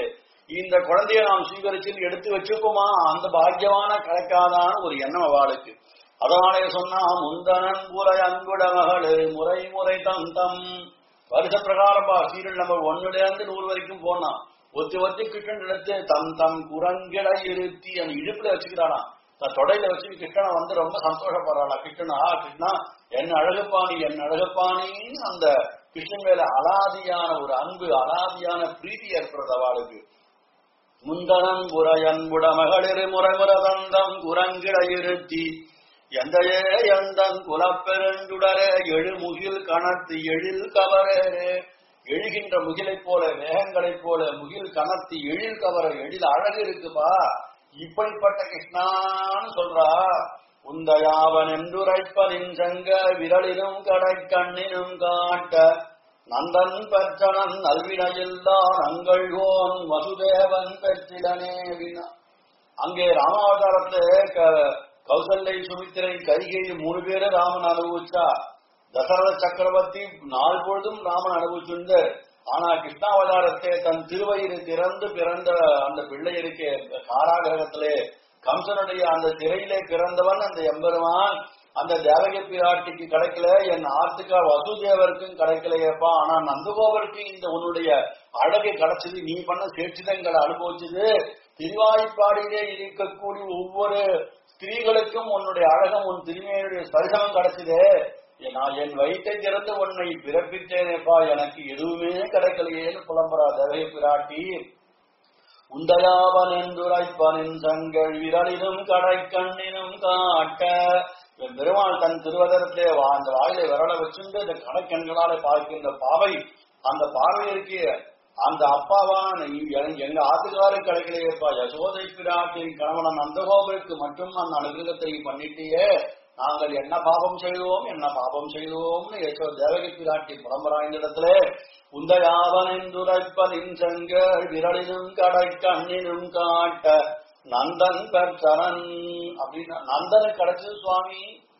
S1: இந்த குழந்தைய நாம் சீகரிச்சு எடுத்து வச்சுக்குமா அந்த பாக்கியமான கிடைக்காதான ஒரு எண்ணம் அவளுக்கு அதனாலே சொன்னா முந்தனன் முறை அன்புட மகளு முறை முறை தம் தம் வருஷ பிரகாரப்பா சீரியல் நம்பர் ஒன்னுல இருந்து நூறு வரைக்கும் போனான் ஒத்தி ஒத்தி கிருஷ்ணன் எடுத்து தம் தம் குரங்கிட இருத்தி அந்த இடுப்புல வச்சுக்கிறானா தன் தொடையில வச்சு கிருஷ்ணனை வந்து ரொம்ப சந்தோஷப்படுறாளா கிருஷ்ணனா கிருஷ்ணா என் அழகுப்பாணி என் அழகுப்பாணின்னு அந்த கிருஷ்ணன் மேல அலாதியான ஒரு அன்பு அலாதியான பிரீத்தி ஏற்படுறது அவளுக்கு முந்தனன் புறையன்புட மகளிர் முறைமுறதந்தம் குரங்கிட இருத்தி எந்தையே எந்தன் குலப்பெருந்துடரே எழுமுகில் கணத்து எழில் கவரே எழுகின்ற முகிலைப் போல மேகங்களைப் போல முகில் கனத்து எழில் கவர எழில் அழகு இருக்குப்பா இப்படிப்பட்ட கிருஷ்ணான்னு சொல்றா உந்தயாவன் என்றுரைப்பனின் சங்க விரலிலும் கடை கண்ணினும் காட்ட நந்தன் பெற்றனன் நல்வினையில்தான் அங்கள்கோன் வசுதேவன் பெற்றிடனே வினா அங்கே ராமாவதாரத்துல க- கௌசல்யை சுமித்திரை கைகை மூணு பேரு ராமன் அனுபவிச்சா தசரத சக்கரவர்த்தி நாள் பொழுதும் ராமன் அனுபவிச்சுண்டு ஆனா கிருஷ்ணாவதாரத்தை தன் திருவயிறு திறந்து பிறந்த அந்த பிள்ளை இருக்கே காராகிரகத்திலே கம்சனுடைய அந்த சிறையிலே பிறந்தவன் அந்த எம்பெருமான் அந்த தேவகி பிராட்டிக்கு கிடைக்கல என் ஆத்துக்கா வசுதேவருக்கும் கிடைக்கலையப்பா ஆனா நந்தகோபருக்கு இந்த உன்னுடைய அழகு கிடைச்சது நீ பண்ண சேட்சிதங்களை அனுபவிச்சது திருவாய்ப்பாடியிலே இருக்கக்கூடிய ஒவ்வொரு ஸ்திரீகளுக்கும் உன்னுடைய அழகும் உன் திருமையுடைய ஸ்பரிசனம் கிடைச்சதே நான் என் வயிற்றை திறந்து உன்னை பிறப்பித்தேனேப்பா எனக்கு எதுவுமே கிடைக்கலையேன்னு புலம்புறா தேவகி பிராட்டி உந்தயாவன் என்றுரைப்பனின் சங்கள் விரலினும் கடை கண்ணினும் காட்ட என் பெருமாள் தன் திருவதரத்திலே வா- அந்த வாயிலை விரல வச்சுண்டு இந்த கணக்கண்களால பார்க்கின்ற பாவை அந்த பார்வை இருக்கே அந்த அப்பாவான் எங்க- எங்க ஆத்துக்காரும் கிடைக்கலையேப்பா யசோதை பிராட்டின் கணவன் நந்தகோபருக்கு மட்டும் அந்த அனுகிரகத்தை பண்ணிட்டியே நாங்கள் என்ன பாபம் செய்தோம் என்ன பாபம் செய்தோம்னு யசோ தேவகி பிராட்டி புலம்புறாங்க இடத்துல உந்தயாவன் என்றுரைப்பனின் செங்கல் விரலினும் கடை கண்ணினும் காட்ட நந்தன் பெற்றனன் அப்படின்னா நந்தனுக்கு கிடைச்சது சுவாமி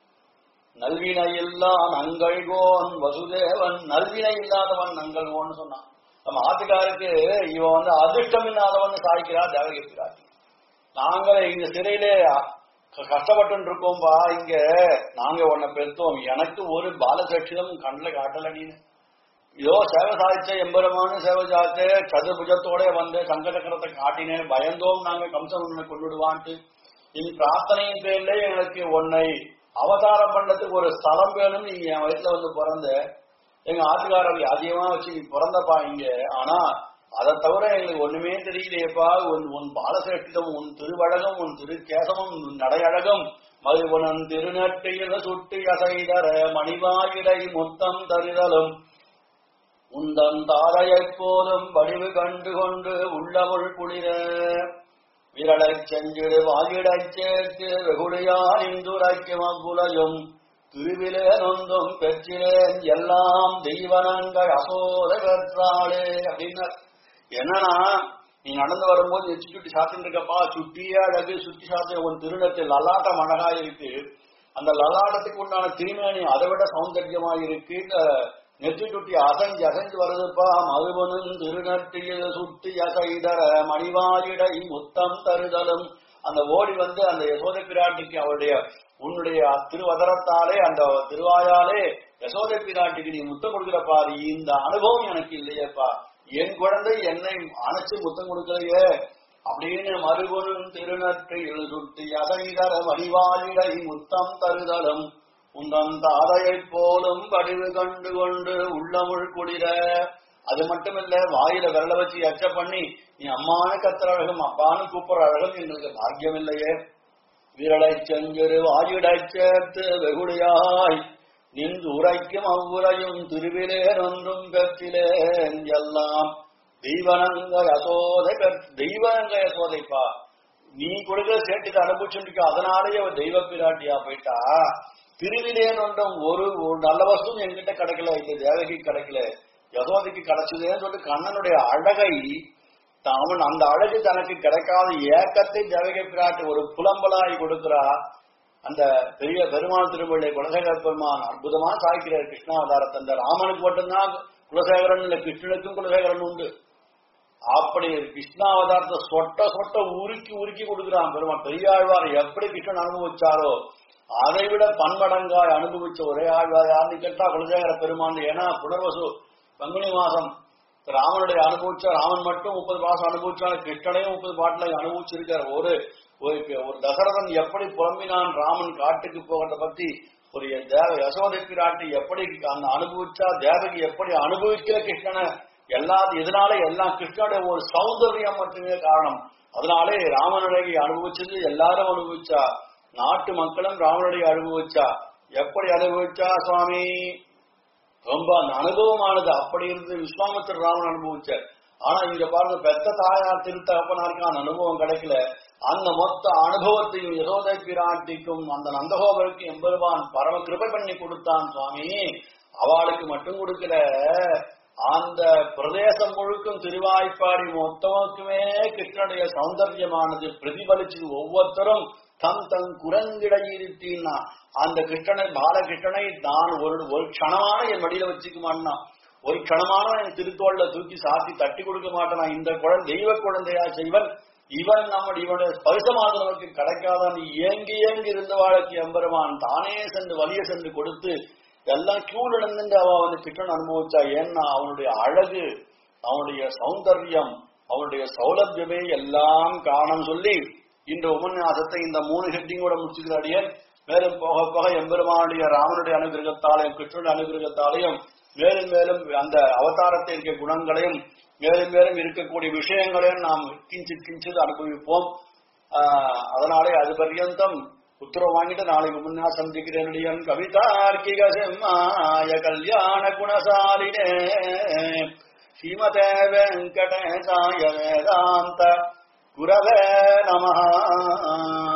S1: நல்வினை இல்லா நங்கள்கோன் வசுதேவன் நல்வினை இல்லாதவன் நங்கள்கோன்னு சொன்னான் நம்ம ஆத்துக்காருக்கு இவன் வந்து அதிர்ஷ்டம் இல்லாதவன் சாய்க்கிறா தேவகி பிராட்டி நாங்க இங்க சிறையிலே க- கஷ்டப்பட்டு இருக்கோம்பா இங்க நாங்க உன்னை பெருத்தோம் எனக்கு ஒரு பாலசட்சிதம் கண்ணில் காட்டல நீனு இதோ சேவை சாதிச்ச எம்பெருமான சேவை சாதிச்ச சதுர்புஜத்தோட வந்து சங்கடக்கரத்தை காட்டினேன் பயந்தோம் நாங்க கம்சன் உன்னை கொண்டுடுவான்ட்டு என் பிரார்த்தனையின் பேர்ல எனக்கு உன்னை அவதாரம் பண்றதுக்கு ஒரு ஸ்தலம் வேணும் நீ என் வயசுல வந்து பிறந்த எங்க ஆத்துக்காரர் அதிகமா வச்சு நீ பிறந்தப்பா இங்க ஆனா அதை தவிர எங்களுக்கு ஒண்ணுமே தெரியலையேப்பா உன் உன் பாலசிரஷ்டிதம் உன் திருவழகம் உன் திருக்கேசமும் உன் நடையழகம் மதுபுணன் திருநட்டையில சுட்டி அசைதர மணிவாயிடை முத்தம் தருதலும் உந்தன் தாரையைப் போதும் வடிவு கண்டு கொண்டு உள்ளமுள் குளிர விரலைச் செஞ்சிடு வாயிடைச் சேர்த்து வெகுளியார் இந்துரைக்கும் அவ்வுலையும் திருவிலே நொந்தும் பெற்றிலேன் எல்லாம் தெய்வனங்கள் அசோத பெற்றாளே அப்படின்னு என்னன்னா நீ நடந்து வரும்போது எச்சு சுட்டி சாத்தின்னு இருக்கப்பா சுட்டியே அழகு சுட்டி சாத்திய உன் திருநத்தில் லல்லாட்டம் அழகா இருக்கு அந்த லல்லாட்டத்துக்கு உண்டான திருமேனி அதை விட சௌந்தர்யமா இருக்கு இந்த நெற்றி சுட்டி அசைஞ்சு அசைஞ்சு வருதுப்பா மதுபனும் திருநட்டியில் சுட்டி அசைதர மணிவாயிடை முத்தம் தருதலும் அந்த ஓடி வந்து அந்த யசோதை பிராட்டிக்கு அவருடைய உன்னுடைய திருவதரத்தாலே அந்த திருவாயாலே யசோதை பிராட்டிக்கு நீ முத்தம் கொடுக்கிற பாரு இந்த அனுபவம் எனக்கு இல்லையேப்பா என் குழந்தை என்னை அணைச்சு முத்தம் கொடுக்கலையே அப்படின்னு மறுபொருள் திருநற்றையில் சுட்டி அசைதர மணிவாயிடை முத்தம் தருதலும் உந்தன் தாதையைப் போலும் படிவு கண்டு கொண்டு உள்ளமுள் குளிர அது மட்டுமில்ல வாயில விரல வச்சு எச்ச பண்ணி நீ அம்மானு கத்துற அழகும் அப்பான்னு கூப்பிடுற அழகும் எங்களுக்கு பாக்கியம் இல்லையே விரலை செஞ்சிரு வாயிடைச் சேர்த்து வெகுடியாய் நின்று உரைக்கும் அவ்வுரையும் திருவிலே நொன்றும் பெற்றிலேன் எல்லாம் தெய்வனங்க யசோதை பெற்- தெய்வனங்க யசோதைப்பா நீ கொடுக்கிற சேட்டுக்கு அனுபவிச்சுட்டு அதனாலேயே அவ தெய்வ பிராட்டியா போயிட்டா திருவிலேன் ஒன்றும் ஒரு ஒரு நல்ல வஸ்துவும் என்கிட்ட கிடைக்கல இந்த தேவகி கிடைக்கல யசோதைக்கு கிடைச்சதேன்னு சொல்லிட்டு கண்ணனுடைய அழகை தான் அவன் அந்த அழகு தனக்கு கிடைக்காத ஏக்கத்தை தேவகி பிராட்டி ஒரு புலம்பலாய் கொடுக்கிறா அந்த பெரிய பெருமாள் திருமலை குலசேகர பெருமான் அற்புதமா சாய்க்கிறார் கிருஷ்ணாவதாரத்தை அந்த ராமனுக்கு மட்டும்தான் குலசேகரன் இல்ல கிருஷ்ணனுக்கும் குலசேகரன் உண்டு அப்படி கிருஷ்ணாவதாரத்தை சொட்ட சொட்ட உருக்கி உருக்கி கொடுக்கிறான் பெருமாள் பெரியாழ்வார் எப்படி கிருஷ்ணன் அனுபவிச்சாரோ அதை விட பன்மடங்காய் அனுபவிச்ச ஒரே ஆழ்வார் யாருன்னு கேட்டா குலசேகர பெருமான் ஏன்னா புனர்வசு பங்குனி மாசம் ராமனுடைய அனுபவிச்சா ராமன் மட்டும் முப்பது மாசம் அனுபவிச்சாலும் கிருஷ்ணனையும் முப்பது பாட்டுல அனுபவிச்சிருக்கார் ஒரு ஒரு ஒரு தசரதன் எப்படி புலம்பினான் ராமன் காட்டுக்கு போகிறத பத்தி ஒரு தேவ யசோதை பிராட்டி எப்படி அந்த அனுபவிச்சா தேவகி எப்படி அனுபவிக்கிற கிருஷ்ணனை எல்லா இதனால எல்லாம் கிருஷ்ணனுடைய ஒரு சௌந்தர்யம் மட்டுமே காரணம் அதனாலே ராமனுடைய அனுபவிச்சது எல்லாரும் அனுபவிச்சா நாட்டு மக்களும் ராமனுடைய அனுபவிச்சா எப்படி அனுபவிச்சா சுவாமி ரொம்ப அந்த அனுபவமானது அப்படி இருந்து விஸ்வாமித்திர ராமன் அனுபவிச்சார் ஆனா இங்க பாருங்க பெத்த தாயார் திருத்தகப்பனாருக்கு அந்த அனுபவம் கிடைக்கல அந்த மொத்த அனுபவத்தையும் யசோதை பிராட்டிக்கும் அந்த நந்தகோபருக்கு எம்பெருமான் பரம கிருபை பண்ணி கொடுத்தான் சுவாமி அவளுக்கு மட்டும் கொடுக்கல அந்த பிரதேசம் முழுக்கும் திருவாய்ப்பாடி மொத்தமுக்குமே கிருஷ்ணனுடைய சௌந்தர்யமானது பிரதிபலிச்சு ஒவ்வொருத்தரும் தம் தன் குரங்கிடையிருத்தீன்னா அந்த கிருஷ்ணனை பாலகிருஷ்ணனை நான் ஒரு ஒரு க்ஷணமான என் மடியில வச்சுக்குமான்னா ஒரு க்ஷணமான என் திருத்தோல்ல தூக்கி சாத்தி தட்டி கொடுக்க மாட்டேனா இந்த குழந்தை தெய்வ குழந்தையா செய்வன் இவன் நம்முடைய இவனுடைய ஸ்பரிசமாக நமக்கு கிடைக்காதான் ஏங்கி ஏங்கி இருந்த வாழ்க்கை எம்பெருமான் தானே சென்று வலிய சென்று கொடுத்து எல்லாம் கியூல இருந்து அவ அவனை கிருஷ்ணன் அனுபவிச்சா ஏன்னா அவனுடைய அழகு அவனுடைய சௌந்தர்யம் அவனுடைய சௌலபியமே எல்லாம் காரணம் சொல்லி இந்த உபன்யாசத்தை இந்த மூணு ஹெட்டிங்கோட முடிச்சுக்கிறாடியே மேலும் போக போக எம்பெருமானுடைய ராமனுடைய அனுகிரகத்தாலையும் கிருஷ்ணனுடைய அனுகிரகத்தாலையும் மேலும் மேலும் அந்த அவதாரத்தை இருக்க குணங்களையும் மேலும் மேலும் இருக்கக்கூடிய விஷயங்களையும் நாம் கிஞ்சித் கிஞ்சித் அனுபவிப்போம் ஆஹ் அதனாலே அது பர்யந்தம் உத்தரவு வாங்கிட்டு நாளைக்கு முன்னா சந்திக்கிறேன் கவிதார்க்கிக செம்மாய கல்யாண குணசாலினே ஸ்ரீமதே வெங்கடேசாய வேதாந்த குரவே நமஹ